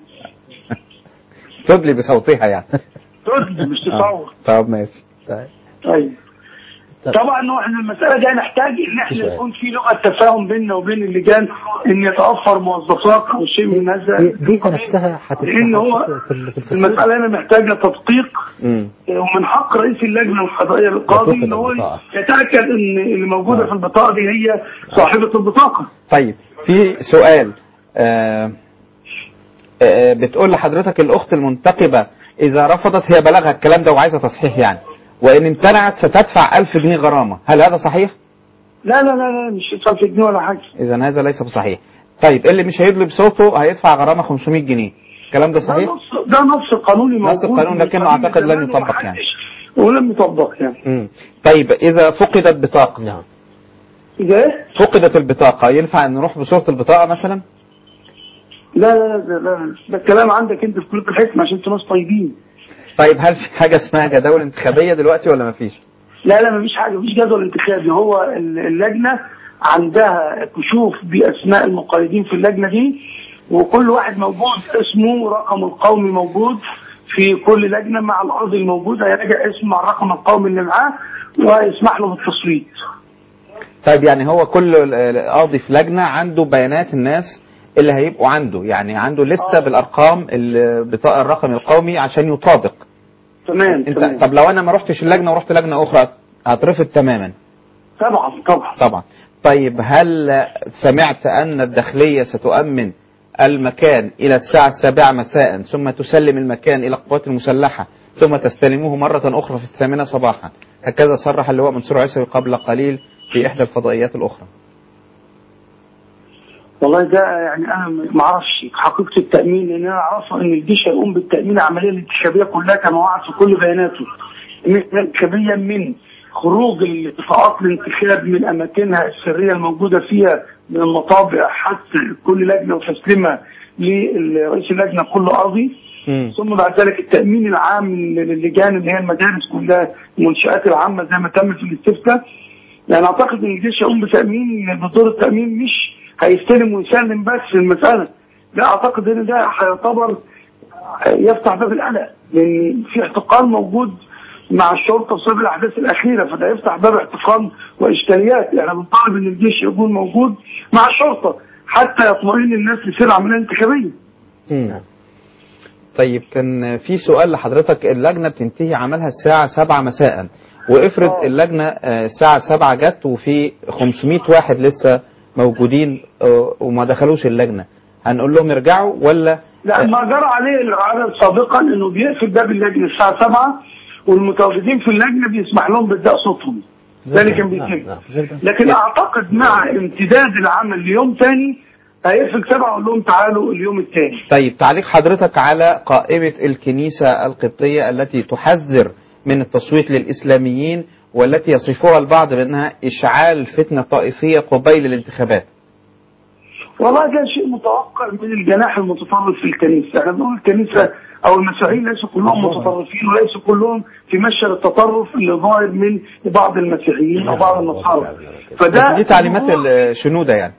تدلي بصوتها يعني تدلي مش تصوت طب ماشي طيب طبعا إنه احنا المساله دي هنحتاج ان في احنا سؤال. يكون في لغه تفاهم بيننا وبين اللجان ان يتوفر موظفات او شيء من هذا دي, دي نفسها هتبقى لان هو في ال- في الفصول. المساله هنا محتاجه تدقيق مم. ومن حق رئيس اللجنه القضائيه القاضي يفقد ان هو البطاقة. يتاكد ان اللي موجوده في البطاقه دي هي صاحبه البطاقه طيب في سؤال آه آه بتقول لحضرتك الأخت المنتقبة إذا رفضت هي بلغها الكلام ده وعايزة تصحيح يعني وإن امتنعت ستدفع ألف جنيه غرامة هل هذا صحيح؟ لا لا لا لا مش 1000 جنيه ولا حاجه إذا هذا ليس بصحيح طيب اللي مش هيدلي بصوته هيدفع غرامة 500 جنيه الكلام ده ده صحيح؟ نص ده نص قانوني موجود نص القانون لكنه أعتقد لن يطبق يعني ولم يطبق يعني مم. طيب إذا فقدت بطاقة نعم إذا إيه؟ فقدت البطاقة ينفع أن نروح بصورة البطاقة مثلا؟ لا لا لا لا, لا. ده الكلام عندك انت في كليه الحكمه عشان انتوا ناس طيبين طيب هل في حاجة اسمها جداول انتخابية دلوقتي ولا مفيش؟ لا لا مفيش حاجه مفيش جدول انتخابي هو ال- اللجنه عندها كشوف باسماء المقيدين في اللجنه دي وكل واحد موجود اسمه رقم القومي موجود في كل لجنه مع القاضي الموجود هيراجع اسمه مع الرقم القومي اللي معاه ويسمح له بالتصويت طيب يعني هو كل قاضي في لجنة عنده بيانات الناس اللي هيبقوا عنده يعني عنده لستة آه. بالأرقام البطاقة الرقم القومي عشان يطابق تمام انت تمام طب لو انا ما رحتش اللجنة ورحت لجنة اخرى هترفض تماما طبعا طبعا طبعا طيب هل سمعت ان الداخلية ستؤمن المكان الى الساعة السابعة مساء ثم تسلم المكان الى القوات المسلحة ثم تستلموه مرة اخرى في الثامنة صباحا هكذا صرح اللواء منصور عيسوي قبل قليل في احدى الفضائيات الاخرى والله ده يعني انا ما اعرفش حقيقه التامين لان انا اعرفه ان الجيش هيقوم بالتامين العمليه الانتخابيه كلها كما وعد في كل بياناته انتخابيا من خروج الاتفاقات الانتخاب من اماكنها السريه الموجوده فيها من المطابع حتى كل لجنه وتسليمها لرئيس اللجنه كل قاضي مم. ثم بعد ذلك التامين العام للجان اللي هي المدارس كلها المنشات العامه زي ما تم في الاستفتاء يعني اعتقد ان الجيش يقوم بتامين بدور التامين مش هيستلم ويسلم بس المساله لا اعتقد ان ده هيعتبر يفتح باب القلق لان في احتقان موجود مع الشرطه بسبب الاحداث الاخيره فده يفتح باب احتقان واشكاليات يعني بنطالب ان الجيش يكون موجود مع الشرطه حتى يطمئن الناس لسير العمليه الانتخابيه مم. طيب كان في سؤال لحضرتك اللجنة بتنتهي عملها الساعة 7 مساء وافرض آه. اللجنة آه، الساعة 7 جت وفي 500 واحد لسه موجودين آه، وما دخلوش اللجنة هنقول لهم يرجعوا ولا لا ما جرى عليه العدد سابقا انه بيقفل باب اللجنه الساعه 7 والمتواجدين في اللجنه بيسمح لهم باداء صوتهم ده اللي كان بيتم نعم، نعم. لكن اعتقد مع امتداد العمل ليوم تاني هيقفل سبعه ويقول لهم تعالوا اليوم التاني طيب تعليق حضرتك على قائمة الكنيسة القبطية التي تحذر من التصويت للإسلاميين والتي يصفها البعض بأنها إشعال فتنة طائفية قبيل الانتخابات والله ده شيء متوقع من الجناح المتطرف في الكنيسه، احنا بنقول الكنيسه او المسيحيين ليسوا كلهم متطرفين وليسوا كلهم في مشهد التطرف اللي ظاهر من بعض المسيحيين او بعض النصارى. فده بس دي تعليمات الشنودة يعني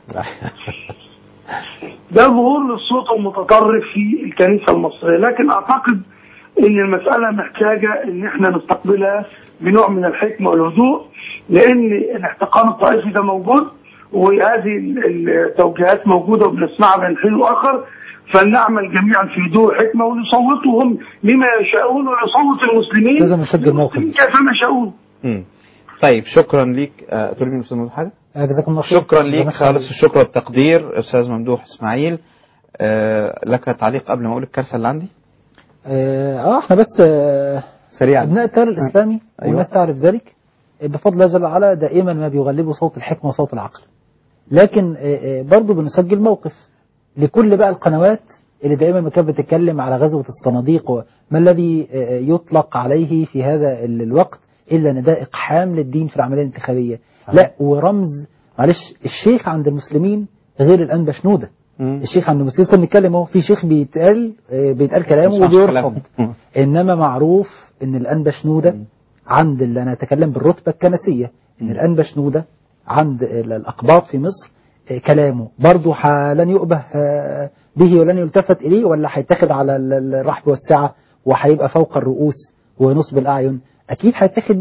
ده ظهور للصوت المتطرف في الكنيسه المصريه، لكن اعتقد ان المساله محتاجه ان احنا نستقبلها بنوع من الحكمه والهدوء لان الاحتقان الطائفي ده موجود وهذه التوجيهات موجوده وبنسمعها بين حين واخر فلنعمل جميعا في هدوء وحكمه ونصوتوا هم لما يشاءون ونصوت المسلمين لازم نسجل موقف كيفما يشاءون. مم. طيب شكرا ليك آه، تقول لي أستاذ ممدوح حاجة؟ آه، جزاكم الله خير شكرا ليك بس- خالص الشكر والتقدير أستاذ ممدوح إسماعيل آه، لك تعليق قبل ما أقول الكارثة اللي عندي اه آه، احنا بس آه سريعا ابناء التيار الاسلامي أيوة. والناس تعرف ذلك بفضل الله جل وعلا دائما ما بيغلبوا صوت الحكمه وصوت العقل لكن آه، آه، برضه بنسجل موقف لكل بقى القنوات اللي دائما ما كانت بتتكلم على غزوه الصناديق وما الذي آه، يطلق عليه في هذا ال- الوقت الا ان ده اقحام للدين في العمليه الانتخابيه لا ورمز معلش الشيخ عند المسلمين غير الانبا شنوده مم. الشيخ عند المسلمين لسه بنتكلم اهو في شيخ بيتقال آه، بيتقال كلامه مش عارف وبيرفض كلامه. مم. انما معروف ان الانبا شنوده عند اللي انا اتكلم بالرتبه الكنسيه ان الانبا شنوده عند ال- الاقباط في مصر آه، كلامه برضه ح- لن يؤبه آه، به ولن يلتفت اليه ولا هيتاخد على ال- الرحب والسعه وهيبقى فوق الرؤوس ونصب الاعين اكيد هيتاخد بيه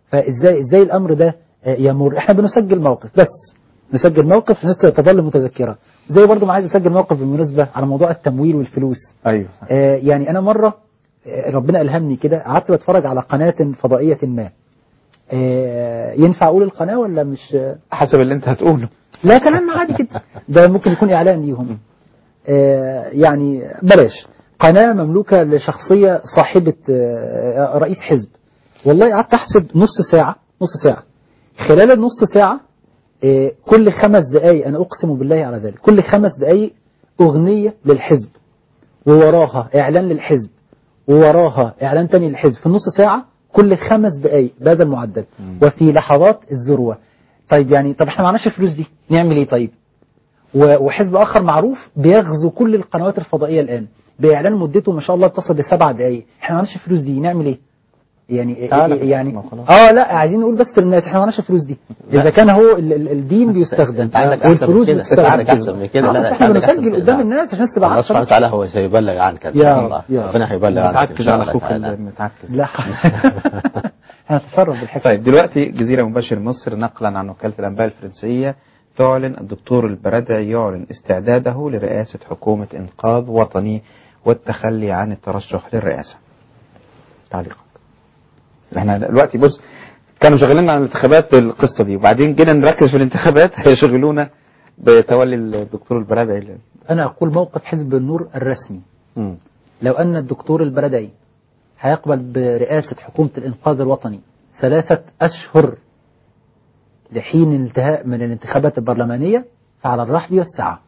فازاي ازاي الامر ده آه، يمر احنا بنسجل موقف بس نسجل موقف الناس تظل متذكره زي برضو ما عايز اسجل موقف بالمناسبه على موضوع التمويل والفلوس ايوه آه، يعني انا مره آه، ربنا الهمني كده قعدت بتفرج على قناه فضائيه ما آه، ينفع اقول القناه ولا مش حسب اللي انت هتقوله لا كلام عادي كده ده ممكن يكون اعلان ليهم آه، يعني بلاش قناه مملوكه لشخصيه صاحبه آه، رئيس حزب والله قعدت احسب نص ساعه نص ساعه خلال النص ساعه آه، كل خمس دقائق انا اقسم بالله على ذلك كل خمس دقائق اغنيه للحزب ووراها اعلان للحزب ووراها اعلان تاني للحزب في نص ساعه كل خمس دقائق بهذا المعدل وفي لحظات الذروه طيب يعني طب احنا معناش الفلوس دي نعمل ايه طيب و- وحزب اخر معروف بيغزو كل القنوات الفضائيه الان باعلان مدته ما شاء الله تصل لسبع دقائق احنا معناش الفلوس دي نعمل ايه يعني تعالى. يعني ما خلاص. اه لا عايزين نقول بس للناس احنا معناش الفلوس دي اذا كان هو ال- ال- الدين بيستخدم انت عندك احسن من والفلوس كده بتستخدم انت عندك احسن من كده آه، لا بس لا احنا عندك أحسن بنسجل من قدام كده. الناس عشان تبقى الله عارفة سبحانه بس. وتعالى هو سيبلغ عنك إن يا شاء رب، الله يا رب. ربنا هيبلغ عنك إن متعكز شاء على الله اخوك تعالى. متعكز لا هنتصرف بالحكمه طيب دلوقتي جزيرة مباشر مصر نقلا عن وكالة الأنباء الفرنسية تعلن الدكتور البردعي يعلن استعداده لرئاسة حكومة إنقاذ وطني والتخلي عن الترشح للرئاسة تعليقك احنا دلوقتي بص كانوا شغالين عن الانتخابات بالقصة دي وبعدين جينا نركز في الانتخابات هيشغلونا بتولي الدكتور البردعي ل- انا اقول موقف حزب النور الرسمي مم. لو أن الدكتور البردعي هيقبل برئاسة حكومة الإنقاذ الوطني ثلاثة أشهر لحين انتهاء من الانتخابات البرلمانية فعلى الرحب والسعة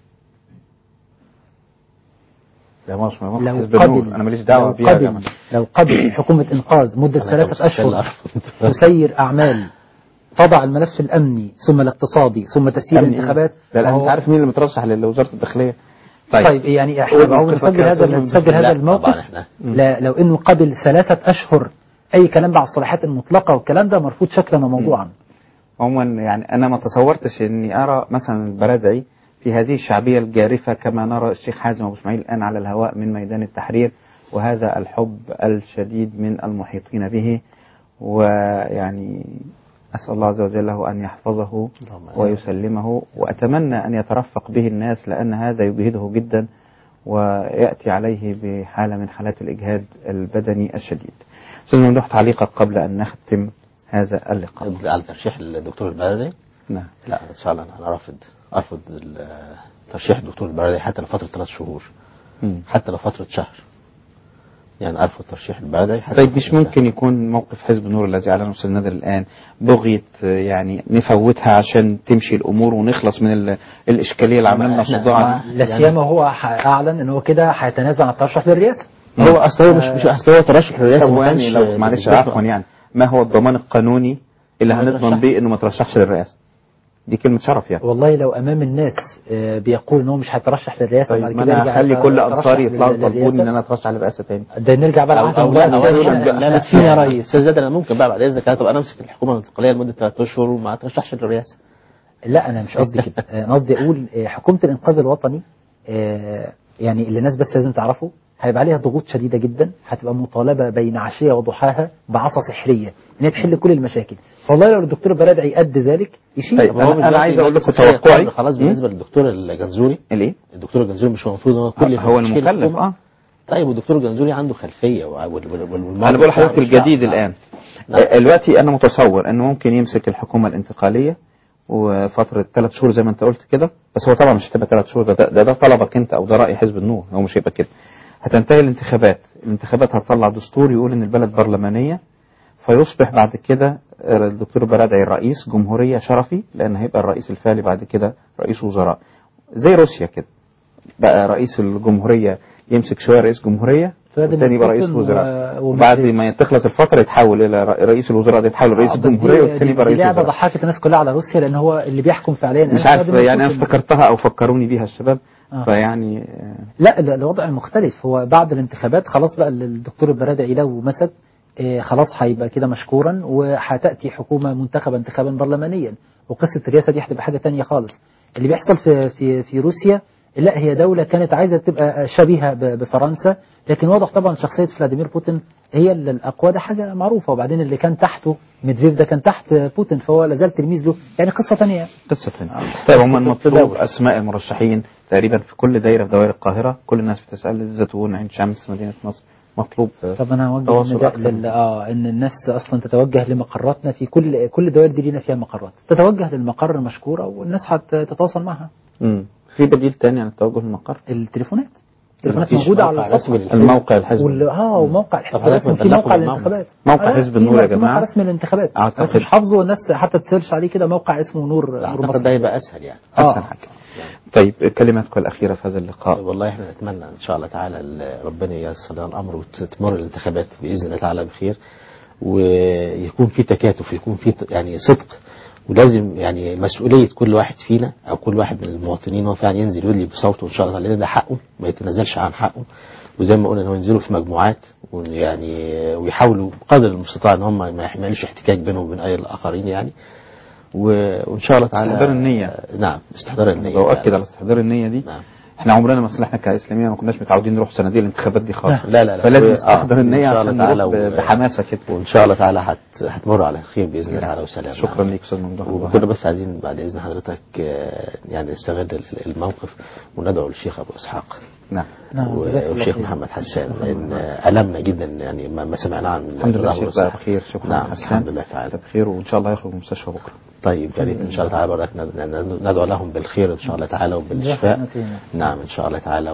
ده مش موقف لو حزب قبل النور انا ماليش دعوه لو بيها يا قبل جماعه لو قبل حكومة إنقاذ مدة أنا ثلاثة كمستقل أشهر أرفض. تسير أعمال تضع الملف الأمني ثم الاقتصادي ثم تسيير أمني إيه؟ الانتخابات ده لا، فهو- انت عارف مين اللي مترشح لوزاره الداخليه طيب, طيب يعني احنا هو نسجل هذا نسجل لا، هذا طبعاً الموقف إحنا. لا لو انه قبل ثلاثة اشهر اي كلام بقى على الصلاحيات المطلقة والكلام ده مرفوض شكلا وموضوعا عموما يعني انا ما تصورتش اني ارى مثلا البرادعي في هذه الشعبيه الجارفه كما نرى الشيخ حازم ابو اسماعيل الان على الهواء من ميدان التحرير وهذا الحب الشديد من المحيطين به ويعني اسال الله عز وجل له ان يحفظه ويسلمه واتمنى ان يترفق به الناس لان هذا يجهده جدا وياتي عليه بحاله من حالات الاجهاد البدني الشديد. استاذ ممدوح تعليقك قبل ان نختم هذا اللقاء. على ترشيح الدكتور البلدي نعم. لا ان شاء الله انا رافض ارفض ال- ترشيح الدكتور البلدي حتى لفتره ثلاث شهور مم. حتى لفتره شهر يعني ارفض ترشيح البلدي حتى طيب لفترة مش شهر. ممكن يكون موقف حزب النور الذي اعلنه الاستاذ نادر الان بغيه آه، يعني نفوتها عشان تمشي الامور ونخلص من ال- الاشكاليه اللي عملنا إحنا- صداع دي لا سيما هو ح- اعلن ان هو كده هيتنازل عن الترشح للرئاسة هو اصل هو مش مش اصل هو ترشح للرئاسه ما ثواني كانش- لو معلش بالنسبة- عفوا يعني ما هو الضمان القانوني اللي ما هنضمن يترشحش. بيه انه ما ترشحش للرئاسه دي كلمه شرف يعني والله لو امام الناس آه، بيقول ان هو مش هيترشح للرئاسة طيب بعد ما كده انا يرجع هخلي كل يترشح انصاري لل- يطلعوا يطلبوني ان للرئاسة. انا اترشح للرئاسه تاني ده نرجع بقى او لعهد او لا المبارك او تاني. لا لا لا نسينا يا ريس استاذ زاد انا ممكن بقى بعد اذنك طب انا امسك الحكومه الانتقاليه لمده ثلاث اشهر وما اترشحش للرئاسه لا انا مش قصدي كده انا قصدي اقول آه، حكومه الانقاذ الوطني آه، يعني اللي الناس بس لازم تعرفه هيبقى عليها ضغوط شديده جدا هتبقى مطالبه بين عشيه وضحاها بعصا سحريه ان هي تحل كل المشاكل والله لو الدكتور البرادعي قد ذلك يشيل طيب، طب هو أنا- مش أنا دلوقتي عايز أقول دلوقتي لكم صحيح توقعي. قبل خلاص مم؟ بالنسبه للدكتور الجنزوري ليه؟ الدكتور الجنزوري مش المفروض ان هو كل هو مشكلة المكلف الحكومة. اه طيب والدكتور الجنزوري عنده خلفيه وال- وال- وال- والمرض انا بقول بتاعه لحضرتك مش الجديد صعب. الان نعم. آه، دلوقتي انا متصور انه ممكن يمسك الحكومه الانتقاليه وفتره ثلاث شهور زي ما انت قلت كده بس هو طبعا مش هتبقى ثلاث شهور ده, ده ده طلبك انت او ده راي حزب النور هو مش هيبقى كده هتنتهي الانتخابات الانتخابات هتطلع دستور يقول ان البلد برلمانيه فيصبح بعد كده آه، الدكتور برادعي رئيس جمهوريه شرفي لان هيبقى الرئيس الفعلي بعد كده رئيس وزراء زي روسيا كده بقى رئيس الجمهوريه يمسك شويه رئيس جمهوريه فلاديمير والتاني يبقى رئيس بوتين و- وزراء وميدفيديف. وبعد ما تخلص الفتره يتحول الى ر- رئيس الوزراء ده يتحول رئيس آه، بس الجمهوريه دي- والتاني دي- يبقى دي رئيس لعبه وزراء ضحكت الناس كلها على روسيا لان هو اللي بيحكم فعليا مش أنا عارف فلاديمير يعني انا بوتين. افتكرتها او فكروني بيها الشباب آه. فيعني آه، لا لا، الوضع مختلف هو بعد الانتخابات خلاص بقى الدكتور البرادعي لو مسك آه، خلاص هيبقى كده مشكورا وهتاتي حكومه منتخبه انتخابا برلمانيا وقصه الرئاسه دي هتبقى حاجه تانية خالص اللي بيحصل في في في روسيا لا هي دوله كانت عايزه تبقى شبيهه ب- بفرنسا لكن واضح طبعا شخصيه فلاديمير بوتين هي ال- الاقوى ده حاجه معروفه وبعدين اللي كان تحته ميدفيف ده كان تحت بوتين فهو لازال تلميذ له يعني قصه ثانيه قصة ثانية طيب هم المطلوب أسماء المرشحين تقريبا في كل دايرة في دوائر القاهرة كل الناس بتسأل الزيتون عين شمس مدينة نصر مطلوب طب انا هوجه تواصل النداء أكثر. لل... اه ان الناس اصلا تتوجه لمقراتنا في كل كل الدوائر دي لينا فيها مقرات تتوجه للمقر المشكوره والناس هتتواصل معها مم. في بديل تاني عن التوجه للمقر التليفونات التليفونات مفيش موجوده على موقع السطح رسمي للحزب. الموقع الحزبي. وال... اه وموقع الحزب طب حضرتك الرسمي في ما موقع تبلغوا الانتخابات موقع آه، حزب في النور يا في جماعة. موقع رسمي للانتخابات أعتقد- بس مش حافظه والناس حتى تسيرش عليه كده موقع اسمه نور نور اعتقد مصر ده يبقى اسهل يعني أسهل حاجة طيب كلماتك الأخيرة في هذا اللقاء والله احنا نتمنى ان شاء الله تعالى ال- ربنا ييسر لنا الامر وتمر الانتخابات باذن الله تعالى بخير ويكون في تكاتف يكون في ت- يعني صدق ولازم يعني مسؤوليه كل واحد فينا او كل واحد من المواطنين هو فعلا ينزل يدلي بصوته ان شاء الله لان ده حقه ما يتنازلش عن حقه وزي ما قلنا ان هو ينزلوا في مجموعات ويعني ويحاولوا بقدر المستطاع ان هم ما يعملوش احتكاك بينهم وبين اي الاخرين يعني و- وان شاء الله تعالى استحضار النية. نعم استحضار النيه بأؤكد على استحضار النية دي نعم. احنا عمرنا ما احنا كإسلاميين ما كناش متعودين نروح صناديق الانتخابات دي خالص لا لا لا فلازم و- نستحضر آه، النية إن شاء الله عشان تعالى نروح ب- و- بحماسة كده وان شاء الله تعالى هت... هتمر على خير باذن الله تعالى وسلام شكرا ليك استاذ ممدوح وكنا بس عايزين بعد اذن حضرتك آه، يعني نستغل ال- الموقف وندعو للشيخ ابو اسحاق نعم نعم، و- جزاك الله والشيخ خير. محمد حسان لان آه، المنا جدا يعني ما ما سمعناه عن الحمد لله أبو الشيخ بقى إسحاق. بخير شكرا نعم حسان الحمد لله تعالى بخير وان شاء الله يخرج من المستشفى بكره طيب يا ريت ان شاء الله تعالى برك ند- ند- ندعو لهم بالخير ان شاء الله تعالى وبالشفاء برحمتنا. نعم ان شاء الله تعالى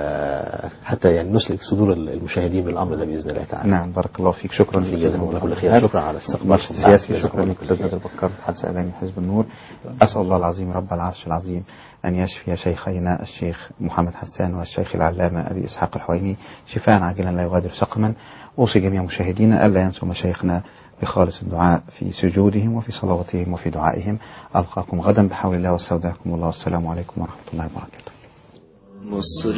وحتى يعني نسلك صدور المشاهدين بالامر ده باذن الله تعالى نعم بارك الله فيك شكرا لك جزاكم الله كل خير شكرا على المرشد استقبالكم السياسي نعم، شكرا جزاكم لك الله كل استاذ خير. نادر بكر متحدث اعلامي حزب النور اسال الله العظيم رب العرش العظيم ان يشفي شيخينا الشيخ محمد حسان والشيخ العلامه ابي اسحاق الحويني شفاء عاجلا لا يغادر سقما اوصي جميع مشاهدينا الا ينسوا مشايخنا بخالص الدعاء في سجودهم وفي صلواتهم وفي دعائهم القاكم غدا بحول الله واستودعكم الله والسلام عليكم ورحمه الله وبركاته مصر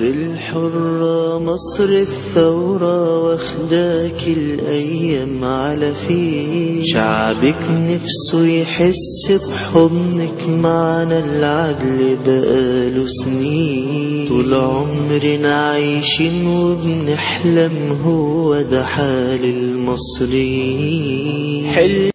الحرة مصر الثورة واخداك الأيام على فيه شعبك نفسه يحس بحضنك معنا العدل بقاله سنين طول عمرنا عايشين وبنحلم هو ده حال المصريين حلم